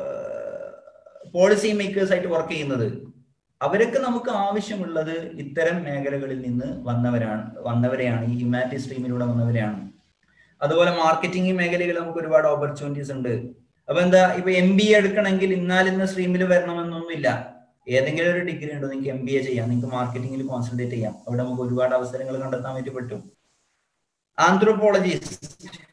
[SPEAKER 3] പോളിസി മേക്കേഴ്സ് ആയിട്ട് വർക്ക് ചെയ്യുന്നത് അവരൊക്കെ നമുക്ക് ആവശ്യമുള്ളത് ഇത്തരം മേഖലകളിൽ നിന്ന് വന്നവരാണ് വന്നവരെയാണ് ഈ ഹ്യൂമാനിറ്റി സ്ട്രീമിലൂടെ വന്നവരെയാണ് അതുപോലെ മാർക്കറ്റിംഗ് മേഖലയിൽ നമുക്ക് ഒരുപാട് ഓപ്പർച്യൂണിറ്റീസ് ഉണ്ട് അപ്പൊ എന്താ ഇപ്പൊ എം ബി എ എടുക്കണമെങ്കിൽ ഇന്നാലിന്ന സ്ട്രീമിൽ വരണമെന്നൊന്നുമില്ല ഏതെങ്കിലും ഒരു ഡിഗ്രി ഉണ്ടോ നിങ്ങൾക്ക് എം ബി എ ചെയ്യാം നിങ്ങൾക്ക് മാർക്കറ്റിംഗിൽ കോൺസെൻട്രേറ്റ് ചെയ്യാം അവിടെ നമുക്ക് ഒരുപാട് അവസരങ്ങൾ കണ്ടെത്താൻ വേണ്ടി പറ്റും ആന്ത്രോപോളജിസ്റ്റ്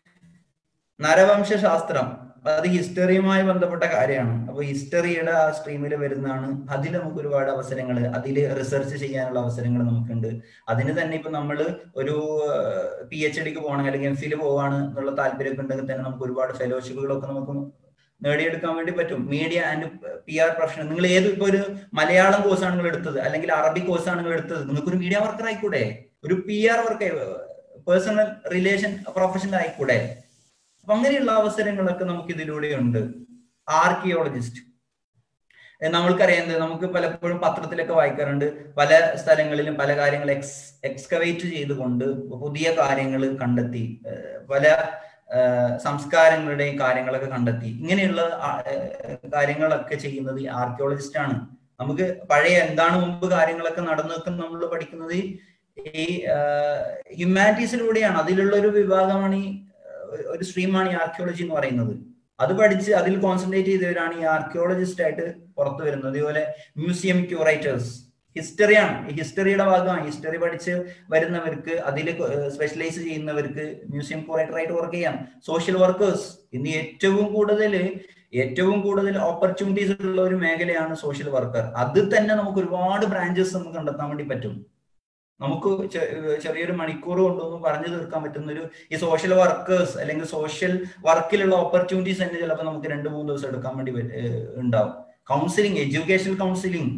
[SPEAKER 3] നരവംശ ശാസ്ത്രം അത് ഹിസ്റ്ററിയുമായി ബന്ധപ്പെട്ട കാര്യമാണ് അപ്പൊ ഹിസ്റ്ററിയുടെ ആ സ്ട്രീമിൽ വരുന്നതാണ് അതിൽ നമുക്ക് ഒരുപാട് അവസരങ്ങൾ അതിൽ റിസർച്ച് ചെയ്യാനുള്ള അവസരങ്ങൾ നമുക്കുണ്ട് അതിന് തന്നെ ഇപ്പൊ നമ്മൾ ഒരു പി എച്ച് ഡിക്ക് പോകണം അല്ലെങ്കിൽ എം ഫിൽ പോവാണ് എന്നുള്ള താല്പര്യമൊക്കെ ഉണ്ടെങ്കിൽ തന്നെ നമുക്ക് ഒരുപാട് ഫെലോഷിപ്പുകളൊക്കെ നമുക്ക് നേടിയെടുക്കാൻ വേണ്ടി പറ്റും media and P R profession നിങ്ങൾ ഏത് ഇപ്പൊ ഒരു മലയാളം കോഴ്സാണ് നിങ്ങൾ എടുത്തത് അല്ലെങ്കിൽ അറബി കോഴ്സാണ് നിങ്ങൾ എടുത്തത് നിങ്ങൾക്ക് ഒരു മീഡിയ വർക്കർ ആയിക്കൂടെ ഒരു P R work personal relation professional ആയിക്കൂടെ അപ്പൊ അങ്ങനെയുള്ള അവസരങ്ങളൊക്കെ നമുക്ക് ഇതിലൂടെ ഉണ്ട് ആർക്കിയോളജിസ്റ്റ് നമ്മൾക്കറിയാം നമുക്ക് പലപ്പോഴും പത്രത്തിലൊക്കെ വായിക്കാറുണ്ട് പല സ്ഥലങ്ങളിലും പല കാര്യങ്ങൾ എക്സ് എക്സ്കവേറ്റ് ചെയ്തുകൊണ്ട് പുതിയ കാര്യങ്ങൾ കണ്ടെത്തി പല സംസ്കാരങ്ങളുടെയും കാര്യങ്ങളൊക്കെ കണ്ടെത്തി ഇങ്ങനെയുള്ള കാര്യങ്ങളൊക്കെ ചെയ്യുന്നത് ഈ ആർക്കിയോളജിസ്റ്റ് ആണ് നമുക്ക് പഴയ എന്താണ് മുമ്പ് കാര്യങ്ങളൊക്കെ നടന്നു വെക്കുന്ന നമ്മൾ പഠിക്കുന്നത് ഈ ഹ്യൂമാനിറ്റീസിലൂടെയാണ് അതിലുള്ള ഒരു വിഭാഗമാണ് ഈ ഒരു സ്ട്രീമാണ് ഈ ആർക്കിയോളജി എന്ന് പറയുന്നത് അത് പഠിച്ച് അതിൽ കോൺസെൻട്രേറ്റ് ചെയ്തവരാണ് ഈ ആർക്കിയോളജിസ്റ്റ് ആയിട്ട് പുറത്തു വരുന്നത് അതുപോലെ മ്യൂസിയം ക്യൂറേറ്റേഴ്സ് ഹിസ്റ്ററിയാണ് ഈ ഹിസ്റ്ററിയുടെ ഭാഗമാണ് ഹിസ്റ്ററി പഠിച്ച് വരുന്നവർക്ക് അതിൽ സ്പെഷ്യലൈസ് ചെയ്യുന്നവർക്ക് മ്യൂസിയം ക്യൂറേറ്റർ ആയിട്ട് വർക്ക് ചെയ്യാം സോഷ്യൽ വർക്കേഴ്സ് ഇന്ന് ഏറ്റവും കൂടുതൽ ഏറ്റവും കൂടുതൽ ഓപ്പർച്യൂണിറ്റീസ് ഉള്ള ഒരു മേഖലയാണ് സോഷ്യൽ വർക്കർ അത് തന്നെ നമുക്ക് ഒരുപാട് ബ്രാഞ്ചസ് നമുക്ക് കണ്ടെത്താൻ വേണ്ടി പറ്റും നമുക്ക് ചെറിയൊരു മണിക്കൂർ കൊണ്ടൊന്നും പറഞ്ഞു തീർക്കാൻ പറ്റുന്ന ഒരു ഈ സോഷ്യൽ വർക്കേഴ്സ് അല്ലെങ്കിൽ സോഷ്യൽ വർക്കിലുള്ള ഓപ്പർച്യൂണിറ്റീസ് തന്നെ ചിലപ്പോൾ നമുക്ക് രണ്ട് മൂന്ന് ദിവസം എടുക്കാൻ വേണ്ടി ഉണ്ടാവും counselling education counselling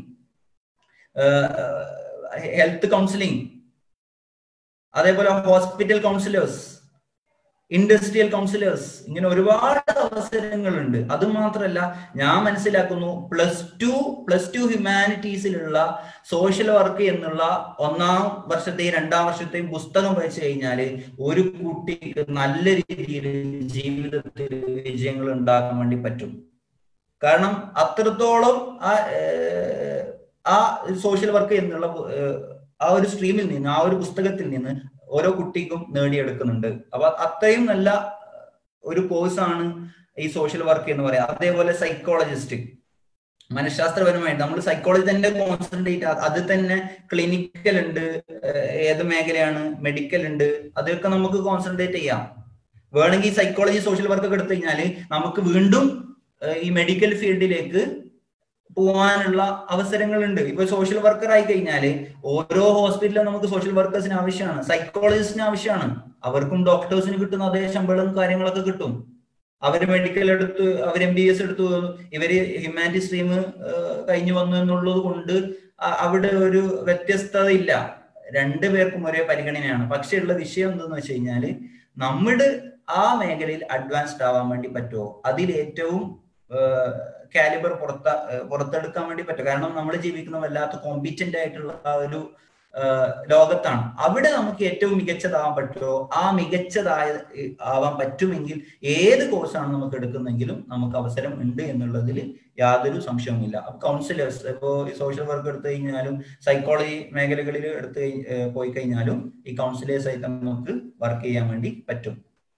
[SPEAKER 3] health counselling അതേപോലെ ഹോസ്പിറ്റൽ കൗൺസിലേഴ്സ് ഇൻഡസ്ട്രിയൽ കൗൺസിലേഴ്സ് ഇങ്ങനെ ഒരുപാട് അവസരങ്ങളുണ്ട് അത് മാത്രമല്ല ഞാൻ മനസ്സിലാക്കുന്നു പ്ലസ് ടു പ്ലസ് ടു ഹ്യൂമാനിറ്റീസിലുള്ള സോഷ്യൽ വർക്ക് എന്നുള്ള ഒന്നാം വർഷത്തെയും രണ്ടാം വർഷത്തെയും പുസ്തകം വായിച്ചു കഴിഞ്ഞാൽ ഒരു കുട്ടിക്ക് നല്ല രീതിയിൽ ജീവിതത്തിൽ വിജയങ്ങൾ ഉണ്ടാക്കാൻ വേണ്ടി പറ്റും കാരണം അത്രത്തോളം ആ ആ സോഷ്യൽ വർക്ക് എന്നുള്ള ആ ഒരു സ്ട്രീമിൽ നിന്ന് ആ ഒരു പുസ്തകത്തിൽ നിന്ന് ഓരോ കുട്ടിക്കും നേടിയെടുക്കുന്നുണ്ട് അപ്പൊ അത്രയും നല്ല ഒരു കോഴ്സാണ് ഈ സോഷ്യൽ വർക്ക് എന്ന് പറയാം അതേപോലെ സൈക്കോളജിസ്റ്റ് മനഃശാസ്ത്രപരമായിട്ട് നമ്മൾ സൈക്കോളജി തന്നെ കോൺസെൻട്രേറ്റ് അത് തന്നെ ക്ലിനിക്കൽ ഉണ്ട് ഏഹ് ഏത് മേഖലയാണ് മെഡിക്കൽ ഉണ്ട് അതൊക്കെ നമുക്ക് കോൺസെൻട്രേറ്റ് ചെയ്യാം വേണമെങ്കിൽ സൈക്കോളജി സോഷ്യൽ വർക്ക് ഒക്കെ എടുത്തു കഴിഞ്ഞാൽ നമുക്ക് വീണ്ടും ഏഹ് ഈ മെഡിക്കൽ ഫീൽഡിലേക്ക് പോകാനുള്ള അവസരങ്ങളുണ്ട് ഇപ്പൊ സോഷ്യൽ വർക്കർ ആയി കഴിഞ്ഞാല് ഓരോ ഹോസ്പിറ്റലിലും നമുക്ക് സോഷ്യൽ വർക്കേഴ്സിന് ആവശ്യമാണ് സൈക്കോളജിസ്റ്റിന് ആവശ്യമാണ് അവർക്കും ഡോക്ടേഴ്സിന് കിട്ടുന്ന അതേ ശമ്പളം കാര്യങ്ങളൊക്കെ കിട്ടും അവര് മെഡിക്കൽ എടുത്ത് അവർ എം ബി എസ് എടുത്തു ഇവര് ഹ്യൂമാനിറ്റി സ്ട്രീം കഴിഞ്ഞു വന്നു എന്നുള്ളത് കൊണ്ട് അ- അവിടെ ഒരു വ്യത്യസ്തത ഇല്ല രണ്ടു പേർക്കും ഒരേ പരിഗണനയാണ് പക്ഷെ ഉള്ള വിഷയം എന്തെന്ന് വെച്ച് കഴിഞ്ഞാല് നമ്മുടെ ആ മേഖലയിൽ അഡ്വാൻസ്ഡ് ആവാൻ വേണ്ടി പറ്റുമോ അതിൽ ഏറ്റവും കാലിബർ പുറത്ത ഏഹ് പുറത്തെടുക്കാൻ വേണ്ടി പറ്റും കാരണം നമ്മൾ ജീവിക്കുന്ന വല്ലാത്ത കോമ്പീറ്റന്റ് ആയിട്ടുള്ള ആ ഒരു ഏഹ് ലോകത്താണ് അവിടെ നമുക്ക് ഏറ്റവും മികച്ചതാവാൻ പറ്റുമോ ആ മികച്ചതായ ഏഹ് ആവാൻ പറ്റുമെങ്കിൽ ഏത് കോഴ്സാണ് നമുക്ക് എടുക്കുന്നെങ്കിലും നമുക്ക് അവസരം ഉണ്ട് എന്നുള്ളതിൽ യാതൊരു സംശയവുമില്ല അപ്പൊ കൗൺസിലേഴ്സ് ഇപ്പോ സോഷ്യൽ വർക്ക് എടുത്തു കഴിഞ്ഞാലും സൈക്കോളജി മേഖലകളിൽ എടുത്ത് കഴി- ഏഹ് പോയി കഴിഞ്ഞാലും ഈ കൗൺസിലേഴ്സ് ആയിട്ട് നമുക്ക് വർക്ക് ചെയ്യാൻ വേണ്ടി പറ്റും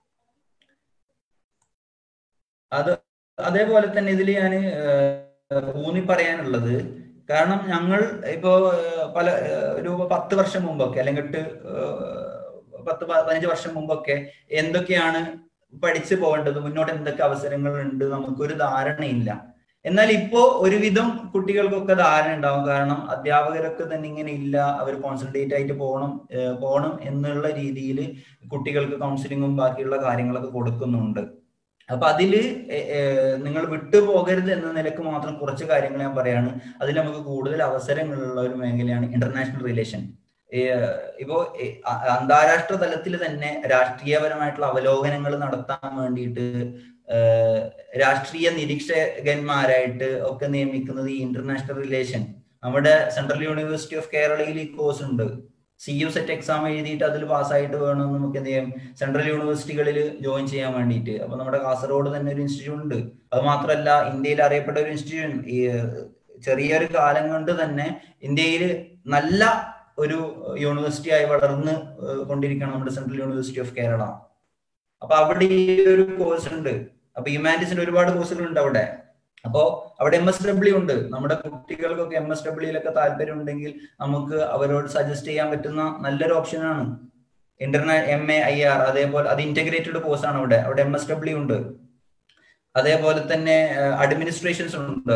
[SPEAKER 3] അത് അതേപോലെ തന്നെ ഇതിൽ ഞാൻ ഊന്നി പറയാനുള്ളത് കാരണം ഞങ്ങൾ ഇപ്പോ ഏഹ്, പല ഏഹ്, ഒരു പത്ത് വർഷം മുമ്പൊക്കെ അല്ലെങ്കിൽ എട്ട് ഏഹ്, പത്ത് പ- പതിനഞ്ച് വർഷം മുമ്പൊക്കെ എന്തൊക്കെയാണ് പഠിച്ചു പോകേണ്ടത് മുന്നോട്ട് എന്തൊക്കെ അവസരങ്ങൾ ഉണ്ട് നമുക്കൊരു ധാരണയില്ല എന്നാൽ ഇപ്പോ ഒരുവിധം കുട്ടികൾക്കൊക്കെ ധാരണ ഉണ്ടാവും കാരണം അധ്യാപകരൊക്കെ തന്നെ ഇങ്ങനെ ഇല്ല അവർ കോൺസെൻട്രേറ്റ് ആയിട്ട് പോകണം ഏഹ്, പോകണം എന്നുള്ള രീതിയിൽ കുട്ടികൾക്ക് കൗൺസിലിങ്ങും ബാക്കിയുള്ള കാര്യങ്ങളൊക്കെ കൊടുക്കുന്നുണ്ട് അപ്പൊ അതില് എ- ഏഹ് നിങ്ങൾ വിട്ടുപോകരുത് എന്ന നിലക്ക് മാത്രം കുറച്ച് കാര്യങ്ങൾ ഞാൻ പറയാണ് അതിൽ നമുക്ക് കൂടുതൽ അവസരങ്ങളുള്ള ഒരു മേഖലയാണ് ഇന്റർനാഷണൽ റിലേഷൻ ഇപ്പോ ഏഹ് അ- അന്താരാഷ്ട്ര തലത്തിൽ തന്നെ രാഷ്ട്രീയപരമായിട്ടുള്ള അവലോകനങ്ങൾ നടത്താൻ വേണ്ടിയിട്ട് ഏഹ് രാഷ്ട്രീയ നിരീക്ഷകന്മാരായിട്ട് ഒക്കെ നിയമിക്കുന്നത് ഈ ഇന്റർനാഷണൽ റിലേഷൻ നമ്മുടെ സെൻട്രൽ യൂണിവേഴ്സിറ്റി ഓഫ് കേരളയിൽ ഈ കോഴ്സ് ഉണ്ട് സി യു സെറ്റ് എക്സാം എഴുതിയിട്ട് അതിൽ പാസ്സായിട്ട് വേണം നമുക്ക് എന്ത് ചെയ്യാം സെൻട്രൽ യൂണിവേഴ്സിറ്റികളിൽ ജോയിൻ ചെയ്യാൻ വേണ്ടിയിട്ട് അപ്പൊ നമ്മുടെ കാസർഗോഡ് തന്നെ ഒരു ഇൻസ്റ്റിറ്റ്യൂട്ട് ഉണ്ട് അത് മാത്രമല്ല ഇന്ത്യയിൽ അറിയപ്പെട്ട ഒരു ഇൻസ്റ്റിറ്റ്യൂട്ട് ഈ ഏഹ്, ചെറിയൊരു കാലം കൊണ്ട് തന്നെ ഇന്ത്യയിൽ നല്ല ഒരു യൂണിവേഴ്സിറ്റി ആയി വളർന്ന് ഏഹ്, കൊണ്ടിരിക്കുകയാണ് നമ്മുടെ സെൻട്രൽ യൂണിവേഴ്സിറ്റി ഓഫ് കേരള അപ്പൊ അവിടെ ഈ ഒരു കോഴ്സ് ഉണ്ട് അപ്പൊ ഹ്യൂമാനിറ്റീസിന്റെ ഒരുപാട് കോഴ്സുകൾ ഉണ്ട് അവിടെ അപ്പോ അവിടെ എം എസ് ഡബ്ല്യു ഉണ്ട് നമ്മുടെ കുട്ടികൾക്കൊക്കെ എം എസ് ഡബ്ല്യൂയിലൊക്കെ താല്പര്യം ഉണ്ടെങ്കിൽ നമുക്ക് അവരോട് സജസ്റ്റ് ചെയ്യാൻ പറ്റുന്ന നല്ലൊരു ഓപ്ഷനാണ് ഇന്റർനെ എം എ ഐ ആർ അതേപോലെ അത് ഇന്റഗ്രേറ്റഡ് കോഴ്സ് ആണ് അവിടെ അവിടെ എം എസ് ഡബ്ല്യു ഉണ്ട് അതേപോലെ തന്നെ അഡ്മിനിസ്ട്രേഷൻസ് ഉണ്ട്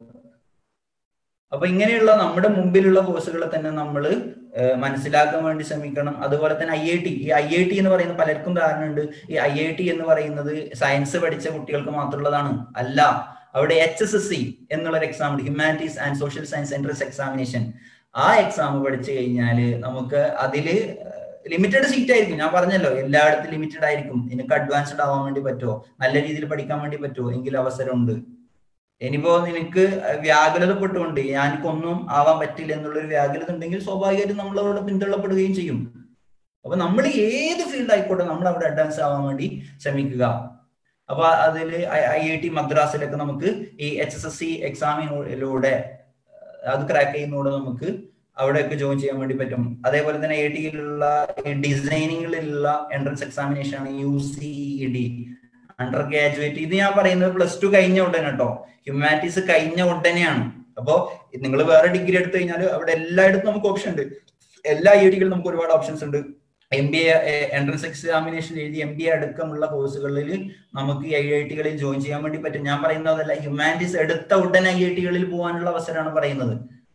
[SPEAKER 3] അപ്പൊ ഇങ്ങനെയുള്ള നമ്മുടെ മുമ്പിലുള്ള കോഴ്സുകളെ തന്നെ നമ്മൾ മനസ്സിലാക്കാൻ വേണ്ടി ശ്രമിക്കണം അതുപോലെ തന്നെ ഐ ഐ ടി ഈ ഐ ഐ ടി എന്ന് പറയുന്ന പലർക്കും ധാരണ ഉണ്ട് ഈ ഐ ഐ ടി എന്ന് പറയുന്നത് സയൻസ് പഠിച്ച കുട്ടികൾക്ക് മാത്രമുള്ളതാണ് അല്ല അവിടെ എച്ച് എസ് എസ് സി എന്നുള്ളൊരു എക്സാം ഉണ്ട് humanities and social science entrance examination ആ എക്സാം പഠിച്ചു കഴിഞ്ഞാൽ നമുക്ക് അതില് ലിമിറ്റഡ് സീറ്റ് ആയിരിക്കും ഞാൻ പറഞ്ഞല്ലോ എല്ലായിടത്തും ലിമിറ്റഡ് ആയിരിക്കും നിനക്ക് അഡ്വാൻസ്ഡ് ആവാൻ വേണ്ടി പറ്റുമോ നല്ല രീതിയിൽ പഠിക്കാൻ വേണ്ടി പറ്റുമോ എങ്കിൽ അവസരമുണ്ട് ഇനിയിപ്പോ നിനക്ക് വ്യാകുലതപ്പെട്ടുകൊണ്ട് എനിക്കൊന്നും ആവാൻ പറ്റില്ല എന്നുള്ളൊരു വ്യാകുലത ഉണ്ടെങ്കിൽ സ്വാഭാവികമായിട്ടും നമ്മൾ അവിടെ പിന്തള്ളപ്പെടുകയും ചെയ്യും അപ്പൊ നമ്മൾ ഏത് ഫീൽഡ് ആയിക്കോട്ടെ നമ്മൾ അവിടെ അഡ്വാൻസ് ആവാൻ വേണ്ടി ശ്രമിക്കുക അപ്പൊ അതിൽ ഐ ഐ ടി മദ്രാസിലൊക്കെ നമുക്ക് ഈ എച്ച് എസ് എസ് സി എക്സാമിലൂടെ അത് ക്രാക്ക് ചെയ്യുന്നതോടെ നമുക്ക് അവിടെയൊക്കെ ജോയിൻ ചെയ്യാൻ വേണ്ടി പറ്റും അതേപോലെ തന്നെ ഐ ടിയിലുള്ള ഡിസൈനിങ്ങിലുള്ള എൻട്രൻസ് എക്സാമിനേഷൻ ആണ് U C D undergraduate ഇത് ഞാൻ പറയുന്നത് പ്ലസ് ടു കഴിഞ്ഞ ഉടനെ കേട്ടോ ഹ്യൂമാനിറ്റീസ് കഴിഞ്ഞ ഉടനെയാണ് അപ്പോ നിങ്ങൾ വേറെ ഡിഗ്രി എടുത്തു കഴിഞ്ഞാൽ അവിടെ എല്ലായിടത്തും നമുക്ക് ഓപ്ഷൻ ഉണ്ട് എല്ലാ ഐ ടികളിലും നമുക്ക് ഒരുപാട് ഓപ്ഷൻസ് ഉണ്ട് M B A entrance examination എഴുതി എം ബി എ അടക്കമുള്ള കോഴ്സുകളിൽ നമുക്ക് ഐ ഐ ടികളിൽ ജോയിൻ ചെയ്യാൻ വേണ്ടി പറ്റും ഞാൻ പറയുന്നതല്ല ഹ്യൂമാനിറ്റീസ് എടുത്ത ഉടനെ ഐ ഐ ടികളിൽ പോകാനുള്ള അവസരമാണ് പറയുന്നത്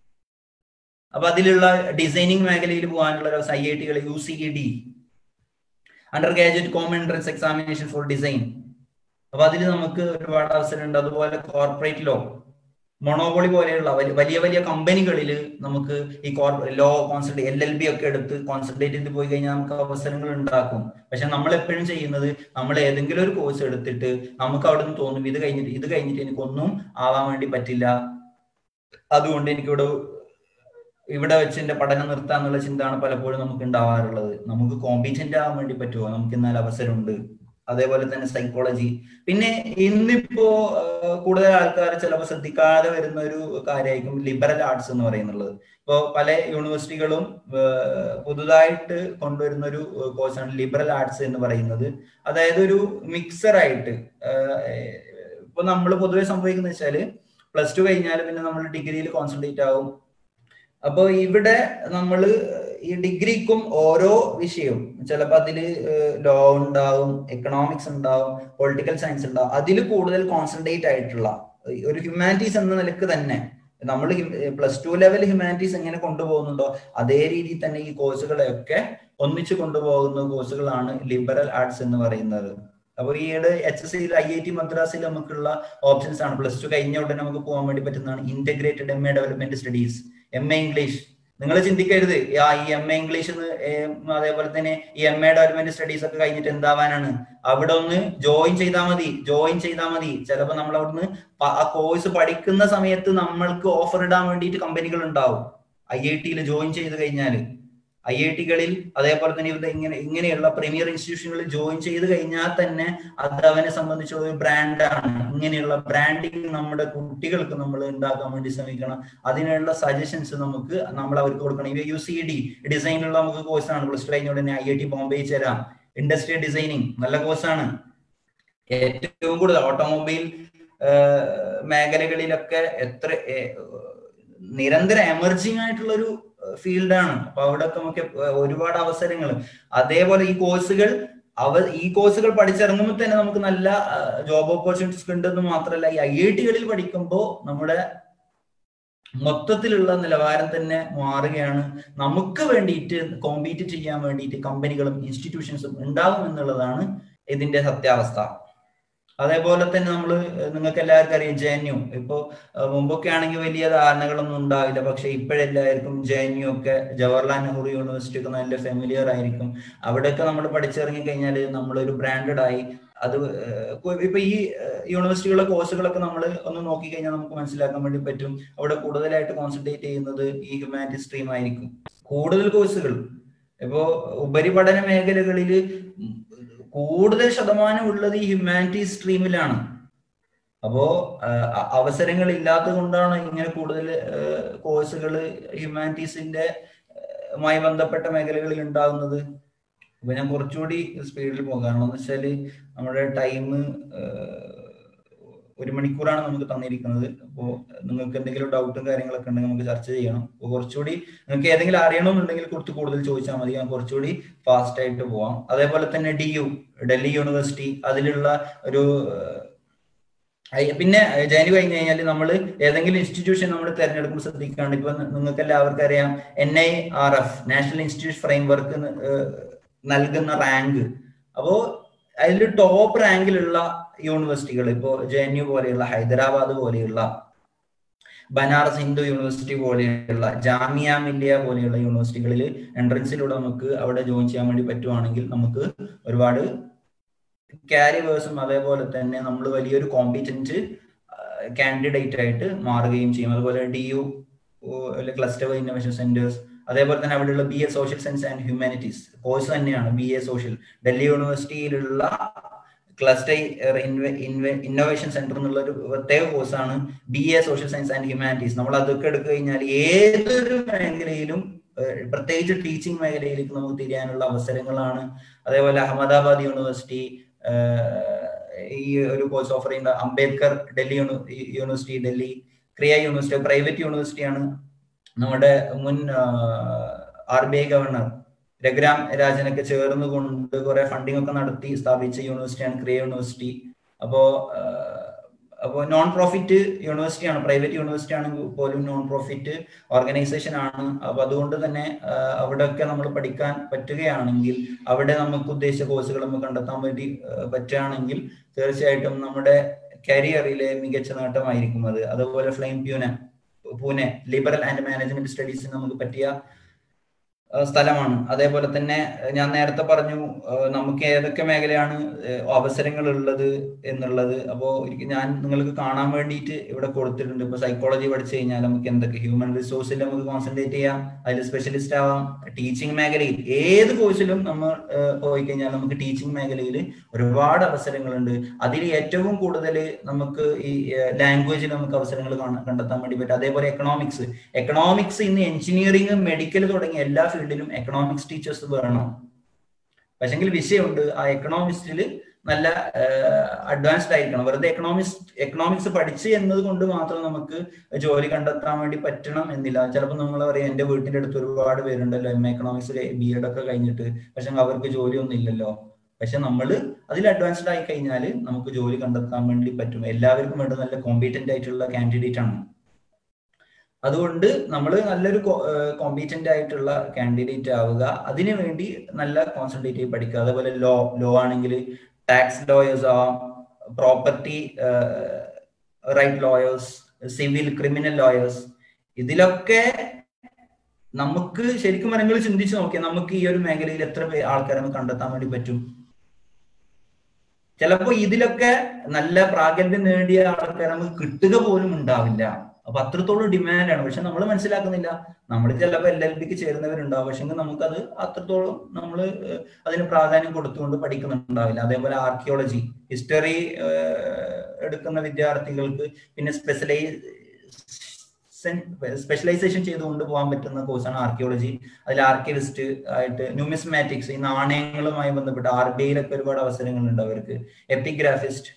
[SPEAKER 3] അപ്പൊ അതിലുള്ള ഡിസൈനിങ് മേഖലയിൽ പോകാനുള്ള ഒരു ഐ ഐ ടികൾ U C D undergraduate common entrance examination for design അപ്പൊ അതിൽ നമുക്ക് ഒരുപാട് അവസരമുണ്ട് അതുപോലെ കോർപ്പറേറ്റ് ലോ മൊണോപോളി പോലെയുള്ള വലിയ വലിയ കമ്പനികളിൽ നമുക്ക് ഈ law concentrate L L B ഒക്കെ എടുത്ത് കോൺസെൻട്രേറ്റ് ചെയ്ത് പോയി കഴിഞ്ഞാൽ നമുക്ക് അവസരങ്ങൾ ഉണ്ടാക്കും പക്ഷെ നമ്മൾ എപ്പോഴും ചെയ്യുന്നത് നമ്മൾ ഏതെങ്കിലും ഒരു കോഴ്സ് എടുത്തിട്ട് നമുക്ക് അവിടെ നിന്ന് തോന്നും ഇത് കഴിഞ്ഞിട്ട് ഇത് കഴിഞ്ഞിട്ട് എനിക്കൊന്നും ആവാൻ വേണ്ടി പറ്റില്ല അതുകൊണ്ട് എനിക്കിവിടെ ഇവിടെ വെച്ച് എന്റെ പഠനം നിർത്താന്നുള്ള ചിന്തയാണ് പലപ്പോഴും നമുക്ക് ഉണ്ടാവാറുള്ളത് നമുക്ക് കോമ്പീറ്റന്റ് ആവാൻ വേണ്ടി പറ്റുമോ നമുക്ക് എന്നാൽ അവസരമുണ്ട് അതേപോലെ തന്നെ സൈക്കോളജി പിന്നെ ഇന്നിപ്പോ കൂടുതൽ ആൾക്കാർ ചിലപ്പോൾ ശ്രദ്ധിക്കാതെ വരുന്ന ഒരു കാര്യമായിരിക്കും ലിബറൽ ആർട്സ് എന്ന് പറയുന്നുള്ളത് ഇപ്പോൾ പല യൂണിവേഴ്സിറ്റികളും പുതുതായിട്ട് കൊണ്ടുവരുന്ന ഒരു കോഴ്സാണ് ലിബറൽ ആർട്സ് എന്ന് പറയുന്നത് അതായത് ഒരു മിക്സർ ആയിട്ട് ഇപ്പൊ നമ്മൾ പൊതുവെ സംഭവിക്കുന്ന വെച്ചാല് പ്ലസ് ടു കഴിഞ്ഞാൽ പിന്നെ നമ്മൾ ഡിഗ്രിയിൽ കോൺസെൻട്രേറ്റ് ആവും അപ്പോൾ ഇവിടെ നമ്മൾ ഈ ഡിഗ്രിക്കും ഓരോ വിഷയവും ചിലപ്പോൾ അതിൽ ലോ ഉണ്ടാവും എക്കണോമിക്സ് ഉണ്ടാവും പൊളിറ്റിക്കൽ സയൻസ് ഉണ്ടാവും അതിൽ കൂടുതൽ കോൺസെൻട്രേറ്റ് ആയിട്ടുള്ള ഒരു ഹ്യൂമാനിറ്റീസ് എന്ന നിലക്ക് തന്നെ നമ്മൾ പ്ലസ് ടു ലെവൽ ഹ്യൂമാനിറ്റീസ് എങ്ങനെ കൊണ്ടുപോകുന്നുണ്ടോ അതേ രീതിയിൽ തന്നെ ഈ കോഴ്സുകളെയൊക്കെ ഒന്നിച്ചു കൊണ്ടുപോകുന്ന കോഴ്സുകളാണ് ലിബറൽ ആർട്സ് എന്ന് പറയുന്നത് അപ്പോൾ ഈയിടെ എച്ച് എസ് സിയിൽ ഐ ഐ ടി മദ്രാസിൽ നമുക്കുള്ള ഓപ്ഷൻസ് ആണ് പ്ലസ് ടു കഴിഞ്ഞ ഉടനെ നമുക്ക് പോകാൻ വേണ്ടി പറ്റുന്നതാണ് integrated M A development studies M A English നിങ്ങൾ ചിന്തിക്കരുത് ആ ഈ എം എ ഇംഗ്ലീഷ് അതേപോലെ തന്നെ ഈ എം എ ഡെവലപ്മെന്റ് സ്റ്റഡീസ് ഒക്കെ കഴിഞ്ഞിട്ട് എന്താവാനാണ് അവിടെ ഒന്ന് ജോയിൻ ചെയ്താൽ മതി ജോയിൻ ചെയ്താൽ മതി ചിലപ്പോൾ നമ്മൾ അവിടുന്ന് ആ കോഴ്സ് പഠിക്കുന്ന സമയത്ത് നമ്മൾക്ക് ഓഫർ ഇടാൻ വേണ്ടിയിട്ട് കമ്പനികൾ ഉണ്ടാവും ഐ ഐ ടിയിൽ ജോയിൻ ചെയ്ത് കഴിഞ്ഞാൽ ഐ ഐ ടികളിൽ അതേപോലെ തന്നെ ഇവിടെ ഇങ്ങനെ ഇങ്ങനെയുള്ള പ്രീമിയർ ഇൻസ്റ്റിറ്റ്യൂഷനുകളിൽ ജോയിൻ ചെയ്ത് കഴിഞ്ഞാൽ തന്നെ അത് അവനെ സംബന്ധിച്ചുള്ള ഒരു ബ്രാൻഡാണ് ഇങ്ങനെയുള്ള ബ്രാൻഡിങ് നമ്മുടെ കുട്ടികൾക്ക് നമ്മൾ ഉണ്ടാക്കാൻ വേണ്ടി ശ്രമിക്കണം അതിനുള്ള സജഷൻസ് നമുക്ക് നമ്മൾ അവർക്ക് കൊടുക്കണം ഇവ യു സി ഡി ഡിസൈനുള്ള നമുക്ക് കോഴ്സാണ് പ്ലസ് ടു കഴിഞ്ഞ ഉടനെ ഐ ഐ ടി ബോംബെ ചേരാം ഇൻഡസ്ട്രിയൽ ഡിസൈനിങ് നല്ല കോഴ്സാണ് ഏറ്റവും കൂടുതൽ ഓട്ടോമൊബൈൽ മേഖലകളിലൊക്കെ എത്ര നിരന്തരം എമർജിങ് ആയിട്ടുള്ള ഒരു ഫീൽഡാണ് അപ്പൊ അവിടെ നമുക്ക് ഒരുപാട് അവസരങ്ങൾ അതേപോലെ ഈ കോഴ്സുകൾ അവ ഈ കോഴ്സുകൾ പഠിച്ചിറങ്ങുമ്പോൾ തന്നെ നമുക്ക് നല്ല ജോബ് ഓപ്പർച്യൂണിറ്റീസ് ഉണ്ടെന്ന് മാത്രമല്ല ഈ ഐ ഐ ടികളിൽ പഠിക്കുമ്പോൾ നമ്മുടെ മൊത്തത്തിലുള്ള നിലവാരം തന്നെ മാറുകയാണ് നമുക്ക് വേണ്ടിയിട്ട് കോമ്പീറ്റ് ചെയ്യാൻ വേണ്ടിയിട്ട് കമ്പനികളും ഇൻസ്റ്റിറ്റ്യൂഷൻസും ഉണ്ടാകും എന്നുള്ളതാണ് ഇതിന്റെ സത്യാവസ്ഥ അതേപോലെ തന്നെ നമ്മൾ നിങ്ങൾക്ക് എല്ലാവർക്കും അറിയാം ജെ എൻ യു ഇപ്പോ മുമ്പൊക്കെ ആണെങ്കിൽ വലിയ ധാരണകളൊന്നും ഉണ്ടാവില്ല പക്ഷെ ഇപ്പോഴെല്ലാവർക്കും ജെ എൻ യു ഒക്കെ ജവഹർലാൽ നെഹ്റു യൂണിവേഴ്സിറ്റി ഒക്കെ നല്ല ഫെമിലിയർ ആയിരിക്കും അവിടെയൊക്കെ നമ്മൾ പഠിച്ചിറങ്ങി കഴിഞ്ഞാൽ നമ്മളൊരു ബ്രാൻഡഡ് ആയി അത് ഇപ്പൊ ഈ യൂണിവേഴ്സിറ്റികളുടെ കോഴ്സുകളൊക്കെ നമ്മൾ ഒന്ന് നോക്കി കഴിഞ്ഞാൽ നമുക്ക് മനസ്സിലാക്കാൻ വേണ്ടി പറ്റും അവിടെ കൂടുതലായിട്ട് കോൺസെൻട്രേറ്റ് ചെയ്യുന്നത് ഈ ഹ്യൂമാനിറ്റി സ്ട്രീം ആയിരിക്കും കൂടുതൽ കോഴ്സുകൾ ഇപ്പോ ഉപരിപഠന മേഖലകളിൽ കൂടുതൽ ശതമാനം ഉള്ളത് ഈ ഹ്യൂമാനിറ്റി സ്ട്രീമിലാണ് അപ്പോ അവസരങ്ങൾ ഇല്ലാത്തത് കൊണ്ടാണ് ഇങ്ങനെ കൂടുതൽ കോഴ്സുകൾ ഹ്യൂമാനിറ്റീസിന്റെ മായി ബന്ധപ്പെട്ട മേഖലകളിൽ ഉണ്ടാകുന്നത് അപ്പൊ ഞാൻ കുറച്ചുകൂടി സ്പീഡിൽ പോകാം കാരണം എന്ന് വെച്ചാല് നമ്മുടെ ടൈം ഒരു മണിക്കൂറാണ് നമുക്ക് തന്നിരിക്കുന്നത് അപ്പോൾ നിങ്ങൾക്ക് എന്തെങ്കിലും ഡൗട്ടും കാര്യങ്ങളൊക്കെ ഉണ്ടെങ്കിൽ നമുക്ക് ചർച്ച ചെയ്യണം അപ്പോൾ കുറച്ചുകൂടി നിങ്ങൾക്ക് ഏതെങ്കിലും അറിയണമെന്നുണ്ടെങ്കിൽ കുറച്ച് കൂടുതൽ ചോദിച്ചാൽ മതി ഞാൻ കുറച്ചുകൂടി ഫാസ്റ്റ് ആയിട്ട് പോവാം അതേപോലെ തന്നെ ഡി യു ഡൽഹി യൂണിവേഴ്സിറ്റി അതിലുള്ള ഒരു പിന്നെ ജനുവരി കഴിഞ്ഞ് കഴിഞ്ഞാൽ നമ്മൾ ഏതെങ്കിലും ഇൻസ്റ്റിറ്റ്യൂഷൻ നമ്മൾ തിരഞ്ഞെടുക്കുമ്പോൾ ശ്രദ്ധിക്കുകയാണ് ഇപ്പൊ നിങ്ങൾക്ക് എല്ലാവർക്കും അറിയാം N I R F national institute framework നൽകുന്ന റാങ്ക് അപ്പോ അതിൽ ടോപ്പ് റാങ്കിലുള്ള യൂണിവേഴ്സിറ്റികൾ ഇപ്പോ ജെ എൻ യു പോലെയുള്ള ഹൈദരാബാദ് പോലെയുള്ള ബനാറസ് ഹിന്ദു യൂണിവേഴ്സിറ്റി പോലെയുള്ള ജാമിയ മില്ലിയ പോലെയുള്ള യൂണിവേഴ്സിറ്റികളിൽ എൻട്രൻസിലൂടെ നമുക്ക് അവിടെ ജോയിൻ ചെയ്യാൻ വേണ്ടി പറ്റുവാണെങ്കിൽ നമുക്ക് ഒരുപാട് കാരിവേഴ്സും അതേപോലെ തന്നെ നമ്മൾ വലിയൊരു കോമ്പിറ്റന്റ് കാൻഡിഡേറ്റ് ആയിട്ട് മാറുകയും ചെയ്യും അതുപോലെ D U cluster innovation centres അതേപോലെ തന്നെ അവിടെയുള്ള B A social science and humanities course തന്നെയാണ് ബി എ സോഷ്യൽ ഡൽഹി യൂണിവേഴ്സിറ്റിയിലുള്ള ക്ലസ്റ്റർ ഇന്നോവേഷൻ സെന്റർ എന്നുള്ള ഒരു പ്രത്യേക കോഴ്സാണ് B A social science and humanities നമ്മൾ അതൊക്കെ എടുത്തു കഴിഞ്ഞാൽ ഏതൊരു മേഖലയിലും പ്രത്യേകിച്ച് ടീച്ചിങ് മേഖലയിലേക്ക് നമുക്ക് തിരിയാനുള്ള അവസരങ്ങളാണ് അതേപോലെ അഹമ്മദാബാദ് യൂണിവേഴ്സിറ്റി ഈ ഒരു കോഴ്സ് ഓഫർ ചെയ്യുന്ന അംബേദ്കർ ഡൽഹി യൂണിവേഴ്സിറ്റി ഡൽഹി ക്രിയ യൂണിവേഴ്സിറ്റി പ്രൈവറ്റ് യൂണിവേഴ്സിറ്റിയാണ് നമ്മുടെ മുൻ R B I governor Raghuram രാജനൊക്കെ ചേർന്നുകൊണ്ട് കുറെ ഫണ്ടിങ് ഒക്കെ നടത്തി സ്ഥാപിച്ച യൂണിവേഴ്സിറ്റിയാണ് ക്രിയ യൂണിവേഴ്സിറ്റി അപ്പോ അപ്പോൾ നോൺ പ്രോഫിറ്റ് യൂണിവേഴ്സിറ്റി ആണ് പ്രൈവറ്റ് യൂണിവേഴ്സിറ്റി ആണെങ്കിൽ പോലും നോൺ പ്രോഫിറ്റ് ഓർഗനൈസേഷൻ ആണ് അപ്പൊ അതുകൊണ്ട് തന്നെ അവിടെയൊക്കെ നമ്മൾ പഠിക്കാൻ പറ്റുകയാണെങ്കിൽ അവിടെ നമുക്ക് ഉദ്ദേശിച്ച കോഴ്സുകൾ നമുക്ക് കണ്ടെത്താൻ വേണ്ടി പറ്റുകയാണെങ്കിൽ തീർച്ചയായിട്ടും നമ്മുടെ കരിയറിലെ മികച്ച നേട്ടമായിരിക്കും അത് അതുപോലെ Flame Pune Pune liberal and management സ്റ്റഡീസിന് നമുക്ക് പറ്റിയ സ്ഥലമാണ് അതേപോലെ തന്നെ ഞാൻ നേരത്തെ പറഞ്ഞു നമുക്ക് ഏതൊക്കെ മേഖലയാണ് അവസരങ്ങൾ ഉള്ളത് എന്നുള്ളത് അപ്പോൾ ഒരിക്കൽ ഞാൻ നിങ്ങൾക്ക് കാണാൻ വേണ്ടിയിട്ട് ഇവിടെ കൊടുത്തിട്ടുണ്ട് ഇപ്പൊ സൈക്കോളജി പഠിച്ചു കഴിഞ്ഞാൽ നമുക്ക് എന്തൊക്കെ ഹ്യൂമൻ റിസോഴ്സിൽ നമുക്ക് കോൺസെൻട്രേറ്റ് ചെയ്യാം അതിൽ സ്പെഷ്യലിസ്റ്റ് ആവാം ടീച്ചിങ് മേഖലയിൽ ഏത് കോഴ്സിലും നമ്മൾ പോയി കഴിഞ്ഞാൽ നമുക്ക് ടീച്ചിങ് മേഖലയിൽ ഒരുപാട് അവസരങ്ങളുണ്ട് അതിൽ ഏറ്റവും കൂടുതൽ നമുക്ക് ഈ ലാംഗ്വേജിൽ നമുക്ക് അവസരങ്ങൾ കണ്ടെത്താൻ വേണ്ടി പറ്റും അതേപോലെ എക്കണോമിക്സ് എക്കണോമിക്സ് ഇന്ന് എഞ്ചിനീയറിംഗ് മെഡിക്കൽ തുടങ്ങിയ എല്ലാ ഫീൽഡിലും എക്കണോമിക്സ് ടീച്ചേഴ്സ് വേണം പക്ഷെങ്കിൽ വിഷയമുണ്ട് ആ എക്കണോമിക്സിൽ നല്ല അഡ്വാൻസ്ഡ് ആയിരിക്കണം വെറുതെ എക്കണോമിക്സ് എക്കണോമിക്സ് പഠിച്ച് എന്നത് കൊണ്ട് മാത്രം നമുക്ക് ജോലി കണ്ടെത്താൻ വേണ്ടി പറ്റണം എന്നില്ല ചിലപ്പോൾ നമ്മൾ പറയാം എന്റെ വീട്ടിന്റെ അടുത്ത് ഒരുപാട് പേരുണ്ടല്ലോ M A economics B Ed ഒക്കെ കഴിഞ്ഞിട്ട് പക്ഷെ അവർക്ക് ജോലിയൊന്നും ഇല്ലല്ലോ പക്ഷെ നമ്മൾ അതിൽ അഡ്വാൻസ്ഡ് ആയി കഴിഞ്ഞാൽ നമുക്ക് ജോലി കണ്ടെത്താൻ വേണ്ടി പറ്റും എല്ലാവർക്കും വേണ്ട നല്ല കോമ്പീറ്റന്റ് ആയിട്ടുള്ള കാൻഡിഡേറ്റ് ആണ് അതുകൊണ്ട് നമ്മൾ നല്ലൊരു കോമ്പീറ്റന്റ് ആയിട്ടുള്ള കാൻഡിഡേറ്റ് ആവുക അതിനു വേണ്ടി നല്ല കോൺസെൻട്രേറ്റ് ചെയ്ത് പഠിക്കുക അതേപോലെ ലോ ലോ ആണെങ്കിൽ ടാക്സ് ലോയേഴ്സ് ആവാം property right lawyers civil criminal lawyers ഇതിലൊക്കെ നമുക്ക് ശരിക്കും നിങ്ങൾ ചിന്തിച്ചു നോക്കിയാൽ നമുക്ക് ഈ ഒരു മേഖലയിൽ എത്ര ആൾക്കാരെ നമുക്ക് കണ്ടെത്താൻ വേണ്ടി പറ്റും ചിലപ്പോ ഇതിലൊക്കെ നല്ല പ്രാഗൽഭ്യം നേടിയ ആൾക്കാരെ നമുക്ക് കിട്ടുക പോലും ഉണ്ടാവില്ല അപ്പൊ അത്രത്തോളം ഡിമാൻഡാണ് പക്ഷെ നമ്മൾ മനസ്സിലാക്കുന്നില്ല നമ്മൾ ചിലപ്പോൾ എൽ എൽ ബിക്ക് ചേരുന്നവരുണ്ടാവും പക്ഷെ നമുക്കത് അത്രത്തോളം നമ്മൾ അതിന് പ്രാധാന്യം കൊടുത്തുകൊണ്ട് പഠിക്കുന്നുണ്ടാവില്ല അതേപോലെ ആർക്കിയോളജി ഹിസ്റ്ററി എടുക്കുന്ന വിദ്യാർത്ഥികൾക്ക് പിന്നെ സ്പെഷ്യലൈസ് സ്പെഷ്യലൈസേഷൻ ചെയ്തുകൊണ്ട് പോകാൻ പറ്റുന്ന കോഴ്സാണ് ആർക്കിയോളജി അതിൽ ആർക്കിവിസ്റ്റ് ആയിട്ട് ന്യൂമിസ്മാറ്റിക്സ് ഈ നാണയങ്ങളുമായി ബന്ധപ്പെട്ട് ആർ ബി ഐയിലൊക്കെ ഒരുപാട് അവസരങ്ങളുണ്ട് അവർക്ക് എപ്പിഗ്രാഫിസ്റ്റ്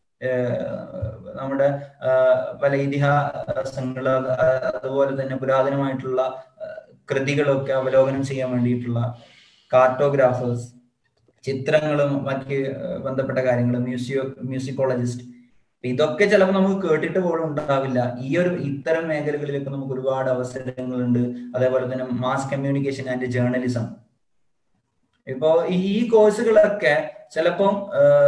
[SPEAKER 3] നമ്മുടെ പല ഇതിഹാസങ്ങൾ അതുപോലെ തന്നെ പുരാതനമായിട്ടുള്ള കൃതികളൊക്കെ അവലോകനം ചെയ്യാൻ വേണ്ടിയിട്ടുള്ള കാർട്ടോഗ്രാഫേഴ്സ് ചിത്രങ്ങളും മറ്റ് ബന്ധപ്പെട്ട കാര്യങ്ങൾ മ്യൂസിയോ മ്യൂസിക്കോളജിസ്റ്റ് ഇതൊക്കെ ചിലപ്പോൾ നമുക്ക് കേട്ടിട്ട് പോലും ഉണ്ടാവില്ല ഈ ഒരു ഇത്തരം മേഖലകളിലൊക്കെ നമുക്ക് ഒരുപാട് അവസരങ്ങളുണ്ട് അതേപോലെ തന്നെ മാസ് കമ്മ്യൂണിക്കേഷൻ ആൻഡ് ജേർണലിസം ഇപ്പോ ഈ കോഴ്സുകളൊക്കെ ചിലപ്പം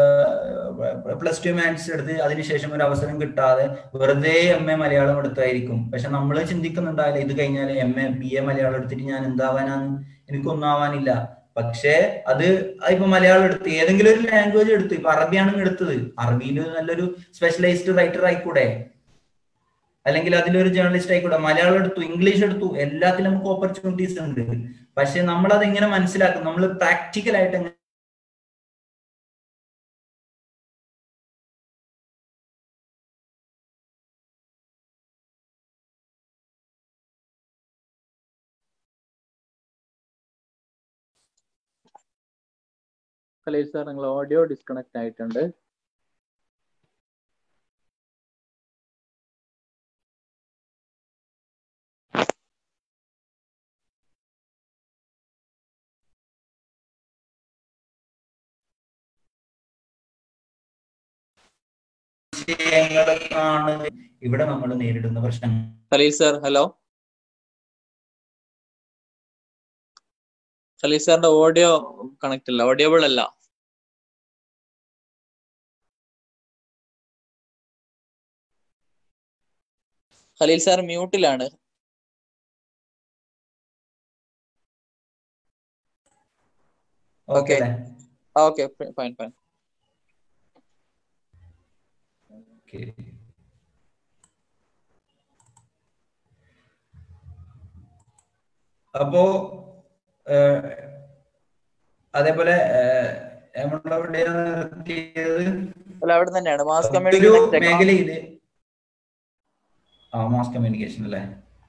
[SPEAKER 3] പ്ലസ് ടു മാത്സ് എടുത്ത് അതിനുശേഷം ഒരു അവസരം കിട്ടാതെ വെറുതെ എം എ മലയാളം എടുത്തായിരിക്കും പക്ഷെ നമ്മൾ ചിന്തിക്കുന്നുണ്ടാവില്ല ഇത് കഴിഞ്ഞാൽ M A B A Malayalam എടുത്തിട്ട് ഞാൻ എന്താവാനാണ് എനിക്കൊന്നും ആവാനില്ല പക്ഷേ അത് ഇപ്പൊ മലയാളം എടുത്ത് ഏതെങ്കിലും ഒരു ലാംഗ്വേജ് എടുത്ത് ഇപ്പൊ അറബിയാണ് എടുത്തത് അറബിയിൽ നല്ലൊരു സ്പെഷ്യലൈസ്ഡ് റൈറ്റർ ആയിക്കൂടെ അല്ലെങ്കിൽ അതിലൊരു ജേർണലിസ്റ്റ് ആയിക്കൂടെ മലയാളം എടുത്തു ഇംഗ്ലീഷ് എടുത്തു എല്ലാത്തിലും നമുക്ക് ഓപ്പർച്യൂണിറ്റീസ് ഉണ്ട് പക്ഷെ നമ്മൾ അത് എങ്ങനെ മനസ്സിലാക്കും നമ്മൾ പ്രാക്ടിക്കൽ ആയിട്ട്
[SPEAKER 4] കലേഷ് സാർ നിങ്ങൾ ഓഡിയോ ഡിസ്കണക്ട് ആയിട്ടുണ്ട്
[SPEAKER 3] വിഷയങ്ങളാണ് ഇവിടെ നമ്മൾ നേരിടുന്ന പ്രശ്നങ്ങൾ
[SPEAKER 4] ഖലീൽ സാർ ഹലോ ഖലീൽ സാറിന്റെ ഓഡിയോ കണക്ട് അല്ല ഓഡിയോബിൾ അല്ല ഖലീൽ സാർ മ്യൂട്ടിലാണ്
[SPEAKER 3] okay
[SPEAKER 4] okay fine fine
[SPEAKER 3] okay അപ്പോ അതേപോലെ നമ്മളെവിടെയാണ് നിർത്തിയത്
[SPEAKER 4] അല്ല അവിടെ തന്നെയാണ് മാസ്
[SPEAKER 3] ഒരു
[SPEAKER 4] കമ്മ്യൂണിക്കേഷൻ
[SPEAKER 3] മേഖലയില് ആ മാസ് കമ്മ്യൂണിക്കേഷൻ അല്ലേ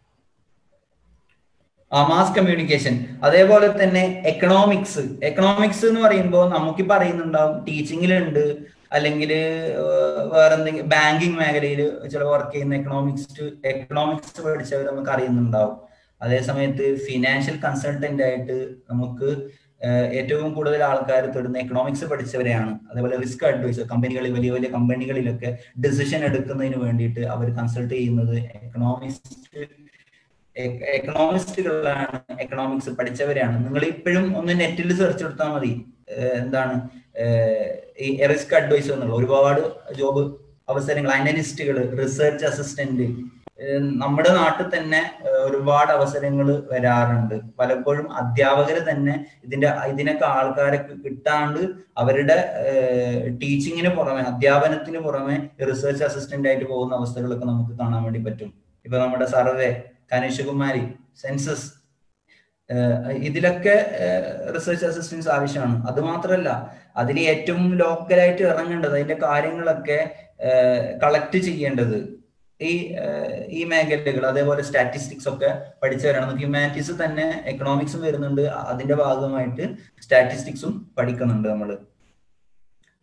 [SPEAKER 3] ആ മാസ് കമ്മ്യൂണിക്കേഷൻ അതേപോലെ തന്നെ എക്കണോമിക്സ് എക്കണോമിക്സ് എന്ന് പറയുമ്പോൾ നമുക്ക് പറയുന്നുണ്ടാവും ടീച്ചിങ്ങിലുണ്ട് അല്ലെങ്കിൽ വേറെ എന്തെങ്കിലും ബാങ്കിങ് മേഖലയിൽ ചില വർക്ക് ചെയ്യുന്ന എക്കണോമിക്സ് എക്കണോമിക്സ് പഠിച്ചവർ നമുക്ക് അറിയുന്നുണ്ടാവും അതേ സമയത്ത് ഫിനാൻഷ്യൽ കൺസൾട്ടന്റ് ആയിട്ട് നമുക്ക് ഏറ്റവും കൂടുതൽ ആൾക്കാർ തൊടുന്ന എക്കണോമിക്സ് പഠിച്ചവരെയാണ് അതേപോലെ റിസ്ക് അഡ്വൈസർ കമ്പനികളിൽ വലിയ വലിയ കമ്പനികളിലൊക്കെ ഡിസിഷൻ എടുക്കുന്നതിന് വേണ്ടിയിട്ട് അവർ കൺസൾട്ട് ചെയ്യുന്നത് എക്കണോമിക്സ് എക്കണോമിസ്റ്റുകളാണ് എക്കണോമിക്സ് പഠിച്ചവരെയാണ് നിങ്ങൾ ഇപ്പോഴും ഒന്ന് നെറ്റിൽ സെർച്ച് എടുത്താൽ മതി എന്താണ് ഈ റിസ്ക് അഡ്വൈസർ എന്നുള്ള ഒരുപാട് ജോബ് അവസരങ്ങൾ അനലിസ്റ്റുകൾ റിസർച്ച് അസിസ്റ്റന്റ് നമ്മുടെ നാട്ടിൽ തന്നെ ഒരുപാട് അവസരങ്ങൾ വരാറുണ്ട് പലപ്പോഴും അധ്യാപകർ തന്നെ ഇതിന്റെ ഇതിനൊക്കെ ആൾക്കാരെ കിട്ടാണ്ട് അവരുടെ ടീച്ചിങ്ങിന് പുറമെ അധ്യാപനത്തിന് പുറമെ റിസർച്ച് അസിസ്റ്റന്റ് ആയിട്ട് പോകുന്ന അവസ്ഥകളൊക്കെ നമുക്ക് കാണാൻ വേണ്ടി പറ്റും ഇപ്പൊ നമ്മുടെ സർവേ കനീഷകുമാരി സെൻസസ് ഇതിലൊക്കെ റിസർച്ച് അസിസ്റ്റൻസ് ആവശ്യമാണ് അത് മാത്രമല്ല അതിൽ ഏറ്റവും ലോക്കലായിട്ട് ഇറങ്ങേണ്ടത് അതിന്റെ കാര്യങ്ങളൊക്കെ കളക്ട് ചെയ്യേണ്ടത് ഈ ഈ മേഖലകൾ അതേപോലെ സ്റ്റാറ്റിസ്റ്റിക്സ് ഒക്കെ പഠിച്ചവരാണ് നമുക്ക് ഹ്യൂമാനിറ്റീസ് തന്നെ എക്കണോമിക്സും വരുന്നുണ്ട് അതിന്റെ ഭാഗമായിട്ട് സ്റ്റാറ്റിസ്റ്റിക്സും പഠിക്കുന്നുണ്ട് നമ്മൾ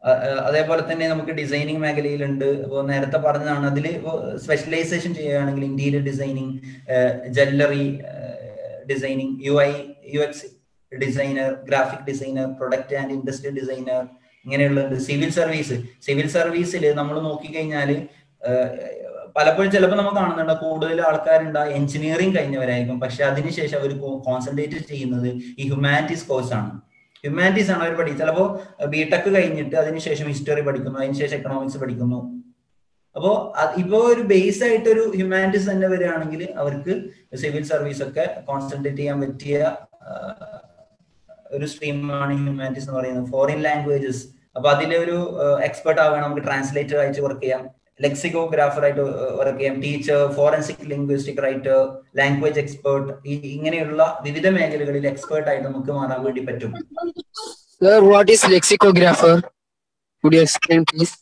[SPEAKER 3] അ- അ- അതേപോലെ തന്നെ നമുക്ക് ഡിസൈനിങ് മേഖലയിലുണ്ട് ഇപ്പോൾ നേരത്തെ പറഞ്ഞതാണ് അതിൽ സ്പെഷ്യലൈസേഷൻ ചെയ്യുകയാണെങ്കിൽ interior designing jewellery designing U I U X designer graphic designer product and industrial designer ഇങ്ങനെയുള്ളത് സിവിൽ സർവീസ് സിവിൽ സർവീസിൽ നമ്മൾ നോക്കിക്കഴിഞ്ഞാൽ പലപ്പോഴും ചിലപ്പോൾ നമുക്ക് കാണുന്നുണ്ട് കൂടുതൽ ആൾക്കാരുണ്ട് എഞ്ചിനീയറിംഗ് കഴിഞ്ഞവരായിരിക്കും പക്ഷെ അതിനുശേഷം അവർ കോൺസെൻട്രേറ്റ് ചെയ്യുന്നത് ഈ ഹ്യൂമാനിറ്റീസ് കോഴ്സ് ആണ് ഹ്യൂമാനിറ്റീസ് ആണ് അവർ പഠിക്കുന്നത് ചിലപ്പോൾ ബിടെക് കഴിഞ്ഞിട്ട് അതിനുശേഷം ഹിസ്റ്ററി പഠിക്കുന്നു അതിനുശേഷം എക്കണോമിക്സ് പഠിക്കുന്നു അപ്പോ ഇപ്പോ ഒരു ബേസ് ആയിട്ട് ഒരു ഹ്യൂമാനിറ്റീസ് തന്നെ വരികയാണെങ്കിൽ അവർക്ക് സിവിൽ സർവീസ് ഒക്കെ കോൺസെൻട്രേറ്റ് ചെയ്യാൻ പറ്റിയ ആ, ഒരു സ്ട്രീമാണ് ഹ്യൂമാനിറ്റീസ് എന്ന് പറയുന്നത് ഫോറിൻ ലാംഗ്വേജസ് അപ്പൊ അതിലൊരു എക്സ്പെർട്ട് ആവുകയാണ് നമുക്ക് ട്രാൻസ്ലേറ്റർ ആയിട്ട് വർക്ക് ചെയ്യാം ലെക്സിക്കോഗ്രാഫർ ആയിട്ട് വർക്ക് ചെയ്യാം teacher forensic linguistic writer language expert ഇങ്ങനെയുള്ള വിവിധ മേഖലകളിൽ എക്സ്പേർട്ട് ആയിട്ട് നമുക്ക് മാറാൻ വേണ്ടി പറ്റും
[SPEAKER 5] Sir, what is lexicographer? Could you explain, please?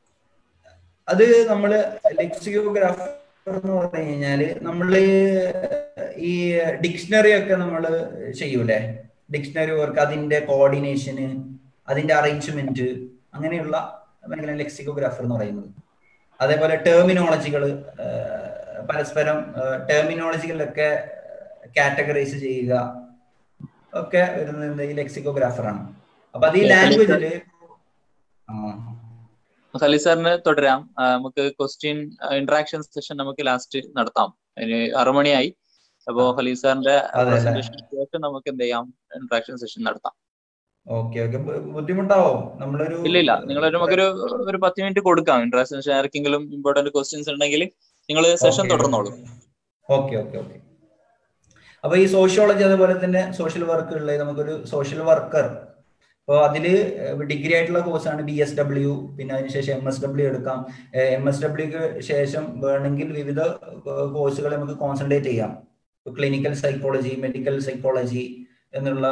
[SPEAKER 3] അത് നമ്മള് ലെക്സിക്കോഗ്രാഫർ എന്ന് പറഞ്ഞു കഴിഞ്ഞാല് നമ്മള് ഈ ഡിക്ഷണറി ഒക്കെ നമ്മൾ ചെയ്യൂലേ ഡിക്ഷണറി വർക്ക് അതിന്റെ കോർഡിനേഷന് അതിന്റെ അറേഞ്ച്മെന്റ് അങ്ങനെയുള്ള മേഖല ലെക്സിക്കോഗ്രാഫർ എന്ന് പറയുന്നത് അതേപോലെ ടെർമിനോളജികൾ പരസ്പരം ടെർമിനോളജികളിലൊക്കെ കാറ്റഗറൈസ് ചെയ്യുക ഒക്കെ വരുന്നത് ഈ ലെക്സിക്കോഗ്രാഫറാണ് അപ്പൊ അത് ഈ
[SPEAKER 4] Okay,
[SPEAKER 3] ലാംഗ്വേജില് ആ
[SPEAKER 4] ഖലീൽ സാറിന് തുടരാം ആ, നമുക്ക് ക്വസ്റ്റ്യൻ ഇന്ററാക്ഷൻ സെഷൻ നമുക്ക് ലാസ്റ്റ് നടത്താം അതിന് അറുമണിയായി അപ്പോ ഖലീൽ സാറിന്റെ
[SPEAKER 3] അതെ, അതെ.
[SPEAKER 4] പ്രസന്റേഷൻ ശേഷം നമുക്ക് എന്ത് ചെയ്യാം ഇന്ററാക്ഷൻ സെഷൻ നടത്താം
[SPEAKER 3] ഓക്കെ ഓക്കെ ബുദ്ധിമുട്ടാവോ നമ്മളൊരു
[SPEAKER 4] ഇല്ല ഇല്ല നിങ്ങൾ നമുക്കൊരു ഒരു പത്ത് മിനിറ്റ് കൊടുക്കാം ഇന്ററാക്ഷൻ സെഷൻ ആർക്കെങ്കിലും ഇമ്പോർട്ടന്റ് ക്വസ്റ്റ്യൻസ് ഉണ്ടെങ്കിൽ നിങ്ങൾ സെഷൻ തുടർന്നോളൂ
[SPEAKER 3] ഓക്കെ ഓക്കെ ഓക്കെ അപ്പൊ ഈ സോഷ്യോളജി അതുപോലെ തന്നെ സോഷ്യൽ വർക്കുകളിൽ നമുക്കൊരു സോഷ്യൽ വർക്കർ അപ്പോൾ അതില് ഡിഗ്രി ആയിട്ടുള്ള കോഴ്സാണ് ബി എസ് ഡബ്ല്യു പിന്നെ അതിനുശേഷം എം എസ് ഡബ്ല്യു എടുക്കാം എം എസ് ഡബ്ല്യുക്ക് ശേഷം വേണമെങ്കിൽ വിവിധ കോഴ്സുകൾ നമുക്ക് കോൺസെൻട്രേറ്റ് ചെയ്യാം ക്ലിനിക്കൽ സൈക്കോളജി മെഡിക്കൽ സൈക്കോളജി എന്നുള്ള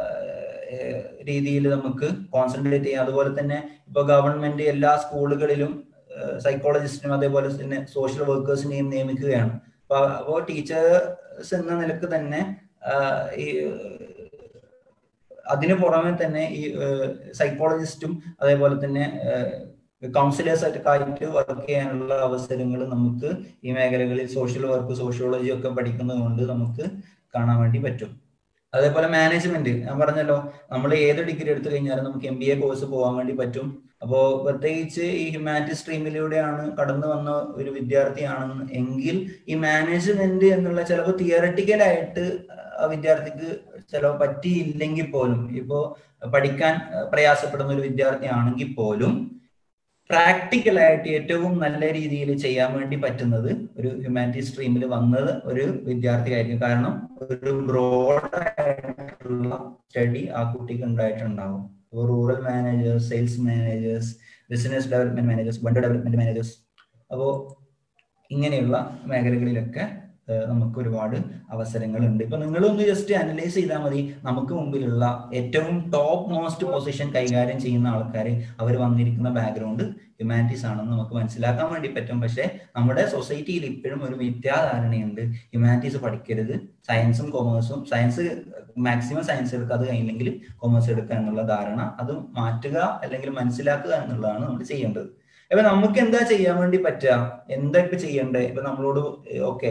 [SPEAKER 3] രീതിയിൽ നമുക്ക് കോൺസെൻട്രേറ്റ് ചെയ്യാം അതുപോലെ തന്നെ ഇപ്പൊ ഗവൺമെന്റ് എല്ലാ സ്കൂളുകളിലും സൈക്കോളജിസ്റ്റിനും അതേപോലെ തന്നെ സോഷ്യൽ വർക്കേഴ്സിനെയും നിയമിക്കുകയാണ് അപ്പൊ അപ്പോൾ ടീച്ചേഴ്സ് എന്ന നിലക്ക് തന്നെ ഈ അതിനു പുറമെ തന്നെ ഈ സൈക്കോളജിസ്റ്റും അതേപോലെ തന്നെ കൗൺസിലേഴ്സ് ഒക്കെ ആയിട്ട് വർക്ക് ചെയ്യാനുള്ള അവസരങ്ങൾ നമുക്ക് ഈ മേഖലകളിൽ സോഷ്യൽ വർക്ക് സോഷ്യോളജി ഒക്കെ പഠിക്കുന്നത് കൊണ്ട് നമുക്ക് കാണാൻ വേണ്ടി പറ്റും അതേപോലെ മാനേജ്മെന്റ് ഞാൻ പറഞ്ഞല്ലോ നമ്മൾ ഏത് ഡിഗ്രി എടുത്തു കഴിഞ്ഞാലും നമുക്ക് എം ബി എ കോഴ്സ് പോകാൻ വേണ്ടി പറ്റും അപ്പോ പ്രത്യേകിച്ച് ഈ ഹ്യൂമാനിറ്റി സ്ട്രീമിലൂടെയാണ് കടന്നു വന്ന ഒരു വിദ്യാർത്ഥിയാണെന്ന് എങ്കിൽ ഈ മാനേജ്മെന്റ് എന്നുള്ള ചിലപ്പോൾ തിയറട്ടിക്കലായിട്ട് ആ വിദ്യാർത്ഥിക്ക് ചിലപ്പോൾ പറ്റിയില്ലെങ്കിൽ പോലും ഇപ്പോ പഠിക്കാൻ പ്രയാസപ്പെടുന്ന ഒരു വിദ്യാർത്ഥിയാണെങ്കിൽ പോലും പ്രാക്ടിക്കലായിട്ട് ഏറ്റവും നല്ല രീതിയിൽ ചെയ്യാൻ വേണ്ടി പറ്റുന്നത് ഒരു ഹ്യൂമാനിറ്റി സ്ട്രീമിൽ വന്നത് ഒരു വിദ്യാർത്ഥിയായിരിക്കും കാരണം ഒരു ബ്രോഡ് ആയിട്ടുള്ള സ്റ്റഡി ആ കുട്ടിക്ക് ഉണ്ടായിട്ടുണ്ടാവും rural managers sales managers business development managers വണ്ട് ഡെവലപ്മെന്റ് മാനേജേഴ്സ് അപ്പോൾ ഇങ്ങനെയുള്ള മേഖലകളിലൊക്കെ നമുക്ക് ഒരുപാട് അവസരങ്ങളുണ്ട് ഇപ്പൊ നിങ്ങളൊന്ന് ജസ്റ്റ് അനലൈസ് ചെയ്താൽ മതി നമുക്ക് മുമ്പിലുള്ള ഏറ്റവും ടോപ്പ് മോസ്റ്റ് പൊസിഷൻ കൈകാര്യം ചെയ്യുന്ന ആൾക്കാർ അവർ വന്നിരിക്കുന്ന ബാക്ക്ഗ്രൗണ്ട് ഹ്യൂമാനിറ്റീസ് ആണെന്ന് നമുക്ക് മനസ്സിലാക്കാൻ വേണ്ടി പറ്റും പക്ഷെ നമ്മുടെ സൊസൈറ്റിയിൽ ഇപ്പോഴും ഒരു മിഥ്യാധാരണയുണ്ട് ഹ്യൂമാനിറ്റീസ് പഠിക്കരുത് സയൻസും കൊമേഴ്സും സയൻസ് മാക്സിമം സയൻസ് എടുക്കുക അത് കഴിഞ്ഞില്ലെങ്കിൽ കൊമേഴ്സ് എടുക്കുക എന്നുള്ള ധാരണ അത് മാറ്റുക അല്ലെങ്കിൽ മനസ്സിലാക്കുക എന്നുള്ളതാണ് നമ്മൾ ചെയ്യേണ്ടത് അപ്പൊ നമുക്ക് എന്താ ചെയ്യാൻ വേണ്ടി പറ്റുക എന്താ ഇപ്പൊ ചെയ്യണ്ടേ ഇപ്പൊ നമ്മളോട് ഓക്കെ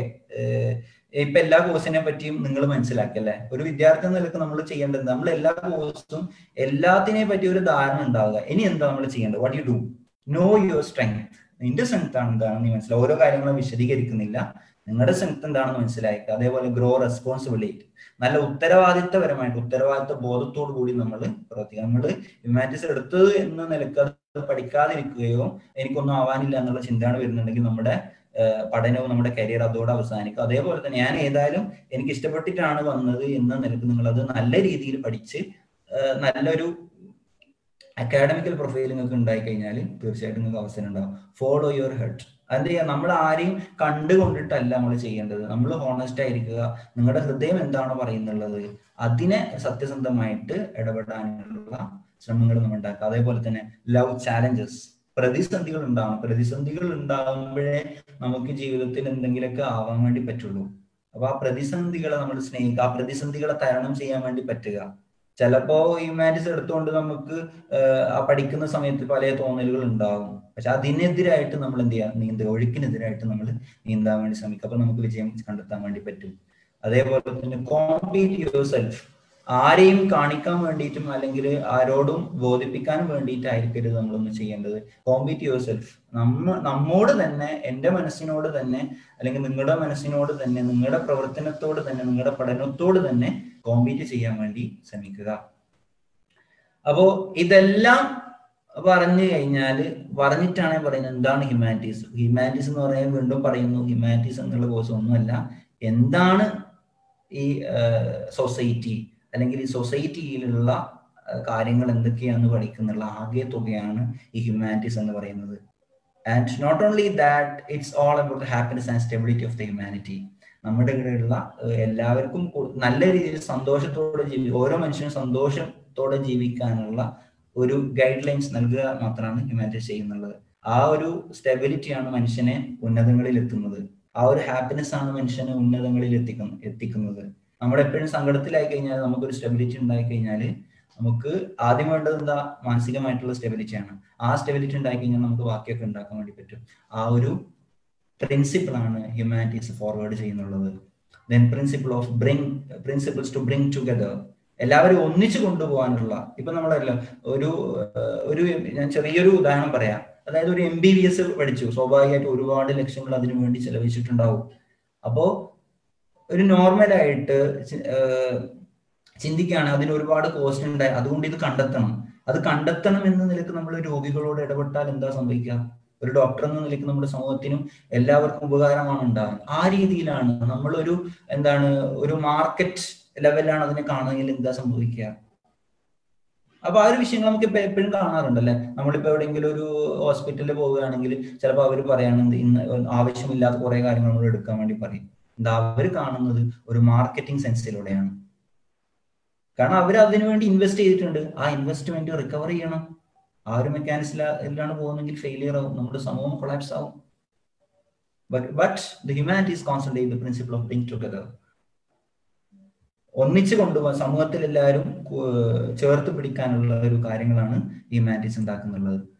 [SPEAKER 3] ഇപ്പൊ എല്ലാ കോഴ്സിനെ പറ്റിയും നിങ്ങൾ മനസ്സിലാക്കല്ലേ ഒരു വിദ്യാർത്ഥി എന്ന നിലക്ക് നമ്മൾ ചെയ്യേണ്ടത് നമ്മൾ എല്ലാ കോഴ്സും എല്ലാത്തിനെ പറ്റി ഒരു ധാരണ ഉണ്ടാവുക ഇനി എന്താ നമ്മൾ ചെയ്യേണ്ടത് what you do know your strength നിന്റെ സ്ട്രെങ്ത് ആണ് എന്താണെന്ന് മനസ്സിലാവും ഓരോ കാര്യങ്ങളും വിശദീകരിക്കുന്നില്ല നിങ്ങളുടെ സ്ട്രെങ്ത് എന്താണെന്ന് മനസ്സിലാക്കുക അതേപോലെ ഗ്രോ റെസ്പോൺസിബിലിറ്റി നല്ല ഉത്തരവാദിത്തപരമായിട്ട് ഉത്തരവാദിത്ത ബോധത്തോടു കൂടി നമ്മൾ പ്രവർത്തിക്കുക നമ്മൾ ഹ്യൂമാനിറ്റീസ് എടുത്തത് എന്ന നിലക്ക് അത് പഠിക്കാതിരിക്കുകയോ എനിക്കൊന്നും ആവാനില്ല എന്നുള്ള ചിന്തയാണ് വരുന്നുണ്ടെങ്കിൽ നമ്മുടെ പഠനവും നമ്മുടെ കരിയർ അതോടെ അവസാനിക്കും അതേപോലെ തന്നെ ഞാൻ ഏതായാലും എനിക്ക് ഇഷ്ടപ്പെട്ടിട്ടാണ് വന്നത് എന്ന നിലക്ക് നിങ്ങൾ അത് നല്ല രീതിയിൽ പഠിച്ച് നല്ലൊരു അക്കാഡമിക്കൽ പ്രൊഫൈൽ നിങ്ങൾക്ക് ഉണ്ടായി കഴിഞ്ഞാൽ തീർച്ചയായിട്ടും നിങ്ങൾക്ക് അവസരം ഉണ്ടാവും ഫോളോ യുവർ ഹെഡ് അത് ചെയ്യാം നമ്മൾ ആരെയും കണ്ടുകൊണ്ടിട്ടല്ല നമ്മൾ ചെയ്യേണ്ടത് നമ്മൾ ഹോണസ്റ്റ് ആയിരിക്കുക നിങ്ങളുടെ ഹൃദയം എന്താണോ പറയുന്നുള്ളത് അതിനെ സത്യസന്ധമായിട്ട് ഇടപെടാനുള്ള ശ്രമങ്ങൾ നമ്മൾ ഉണ്ടാക്കുക അതേപോലെ തന്നെ ലവ് ചാലഞ്ചസ് പ്രതിസന്ധികൾ ഉണ്ടാവണം പ്രതിസന്ധികൾ ഉണ്ടാകുമ്പോഴേ നമുക്ക് ജീവിതത്തിൽ എന്തെങ്കിലുമൊക്കെ ആവാൻ വേണ്ടി പറ്റുള്ളൂ അപ്പൊ ആ പ്രതിസന്ധികളെ നമ്മൾ സ്നേഹിക്കുക ആ പ്രതിസന്ധികളെ തരണം ചെയ്യാൻ വേണ്ടി പറ്റുക ചിലപ്പോ ഹ്യൂമാനിറ്റീസ് എടുത്തുകൊണ്ട് നമുക്ക് ആഹ് ആ പഠിക്കുന്ന സമയത്ത് പല തോന്നലുകൾ ഉണ്ടാവും പക്ഷെ അതിനെതിരായിട്ട് നമ്മൾ എന്ത് ചെയ്യുക നീന്തുക ഒഴുക്കിനെതിരായിട്ട് നമ്മൾ നീന്താൻ വേണ്ടി ശ്രമിക്കുക അപ്പൊ നമുക്ക് വിജയം കണ്ടെത്താൻ വേണ്ടി പറ്റും അതേപോലെ തന്നെ കോമ്പീറ്റ് യുവർ സെൽഫ് ആരെയും കാണിക്കാൻ വേണ്ടിയിട്ടും അല്ലെങ്കിൽ ആരോടും ബോധിപ്പിക്കാനും വേണ്ടിയിട്ടായിരിക്കരുത് നമ്മളൊന്ന് ചെയ്യേണ്ടത് കോമ്പീറ്റ് യുവർ സെൽഫ് നമ്മ നമ്മോട് തന്നെ എൻ്റെ മനസ്സിനോട് തന്നെ അല്ലെങ്കിൽ നിങ്ങളുടെ മനസ്സിനോട് തന്നെ നിങ്ങളുടെ പ്രവർത്തനത്തോട് തന്നെ നിങ്ങളുടെ പഠനത്തോട് തന്നെ കോമ്പീറ്റ് ചെയ്യാൻ വേണ്ടി ശ്രമിക്കുക അപ്പോ ഇതെല്ലാം പറഞ്ഞു കഴിഞ്ഞാൽ പറഞ്ഞിട്ടാണ് പറയുന്നത് എന്താണ് ഹ്യൂമാനിറ്റീസ് ഹ്യൂമാനിറ്റീസ് എന്ന് പറയുന്നത് വീണ്ടും പറയുന്നു ഹ്യൂമാനിറ്റീസ് എന്നുള്ള കോഴ്സ് ഒന്നുമല്ല എന്താണ് ഈ സൊസൈറ്റി അല്ലെങ്കിൽ ഈ സൊസൈറ്റിയിലുള്ള കാര്യങ്ങൾ എന്തൊക്കെയാണെന്ന് പഠിക്കുന്നുള്ള ആകെ തുകയാണ് ഈ ഹ്യൂമാനിറ്റീസ് എന്ന് പറയുന്നത് and not only that it's all about the happiness and stability of the humanity നമ്മുടെ ഇടയിലുള്ള എല്ലാവർക്കും നല്ല രീതിയിൽ സന്തോഷത്തോടെ ജീവി ഓരോ മനുഷ്യനും സന്തോഷത്തോടെ ജീവിക്കാനുള്ള ഒരു ഗൈഡ് ലൈൻസ് നൽകുക മാത്രമാണ് ഹ്യൂമാനിറ്റീസ് ചെയ്യുന്നുള്ളത് ആ ഒരു സ്റ്റെബിലിറ്റിയാണ് മനുഷ്യനെ ഉന്നതങ്ങളിൽ എത്തുന്നത് ആ ഒരു ഹാപ്പിനെസ് ആണ് മനുഷ്യനെ ഉന്നതങ്ങളിൽ എത്തിക്കുന്നത് എത്തിക്കുന്നത് നമ്മൾ എപ്പോഴും സങ്കടത്തിലായി കഴിഞ്ഞാൽ നമുക്കൊരു സ്റ്റെബിലിറ്റി ഉണ്ടായി കഴിഞ്ഞാൽ നമുക്ക് ആദ്യം വേണ്ടത് എന്താ മാനസികമായിട്ടുള്ള സ്റ്റെബിലിറ്റിയാണ് ആ സ്റ്റെബിലിറ്റി ഉണ്ടായി കഴിഞ്ഞാൽ നമുക്ക് ബാക്കിയൊക്കെ ഉണ്ടാക്കാൻ വേണ്ടി പറ്റും ആ ഒരു പ്രിൻസിപ്പിൾ ആണ് ഹ്യൂമാനിറ്റീസ് ഫോർവേഡ് ചെയ്യുന്നുള്ളത് then principle of bring principles to bring together എല്ലാവരും ഒന്നിച്ചു കൊണ്ടുപോകാനുള്ള ഇപ്പൊ നമ്മളല്ല ഒരു ഒരു ഞാൻ ചെറിയൊരു ഉദാഹരണം പറയാം അതായത് ഒരു എം ബി ബി എസ് പഠിച്ചു സ്വാഭാവികമായിട്ട് ഒരുപാട് ലക്ഷ്യങ്ങൾ അതിനു വേണ്ടി ചെലവഴിച്ചിട്ടുണ്ടാവും അപ്പോ ഒരു നോർമലായിട്ട് ചിന്തിക്കുകയാണ് അതിന് ഒരുപാട് കോസ്റ്റ് ഉണ്ടായി അതുകൊണ്ട് ഇത് കണ്ടെത്തണം അത് കണ്ടെത്തണം എന്ന നിലക്ക് നമ്മൾ രോഗികളോട് ഇടപെട്ടാൽ എന്താ സംഭവിക്കുക ഒരു ഡോക്ടർ എന്ന നിലയ്ക്ക് നമ്മുടെ സമൂഹത്തിനും എല്ലാവർക്കും ഉപകാരമാണ് ഉണ്ടാകുന്നത് ആ രീതിയിലാണ് നമ്മളൊരു എന്താണ് ഒരു മാർക്കറ്റ് ലെവലിലാണ് അതിനെ കാണുന്നതിൽ എന്താ സംഭവിക്കുക അപ്പൊ ആ ഒരു വിഷയങ്ങൾ നമുക്ക് ഇപ്പൊ എപ്പോഴും കാണാറുണ്ടല്ലേ നമ്മളിപ്പോ എവിടെയെങ്കിലും ഒരു ഹോസ്പിറ്റലിൽ പോവുകയാണെങ്കിൽ ചിലപ്പോൾ അവർ പറയുകയാണെങ്കിൽ ഇന്ന് ആവശ്യമില്ലാത്ത കുറെ കാര്യങ്ങൾ നമ്മൾ എടുക്കാൻ വേണ്ടി പറയും എന്താ അവർ കാണുന്നത് ഒരു മാർക്കറ്റിംഗ് സെൻസിലൂടെയാണ് കാരണം അവർ അതിനു വേണ്ടി ഇൻവെസ്റ്റ് ചെയ്തിട്ടുണ്ട് ആ ഇൻവെസ്റ്റ്മെന്റ് റിക്കവർ ചെയ്യണം ആ ഒരു മെക്കാനിസിലാണ് പോകുന്നെങ്കിൽ ഫെയിലിയർ ആവും നമ്മുടെ സമൂഹം കൊളാപ്സ് ആവും but but the humanities concentrate the principle of bring together ഒന്നിച്ചു കൊണ്ടുപോകാൻ സമൂഹത്തിൽ എല്ലാവരും ചേർത്ത് പിടിക്കാനുള്ള ഒരു കാര്യങ്ങളാണ് ഹ്യൂമാനിറ്റീസ് ഉണ്ടാക്കുന്നുള്ളത്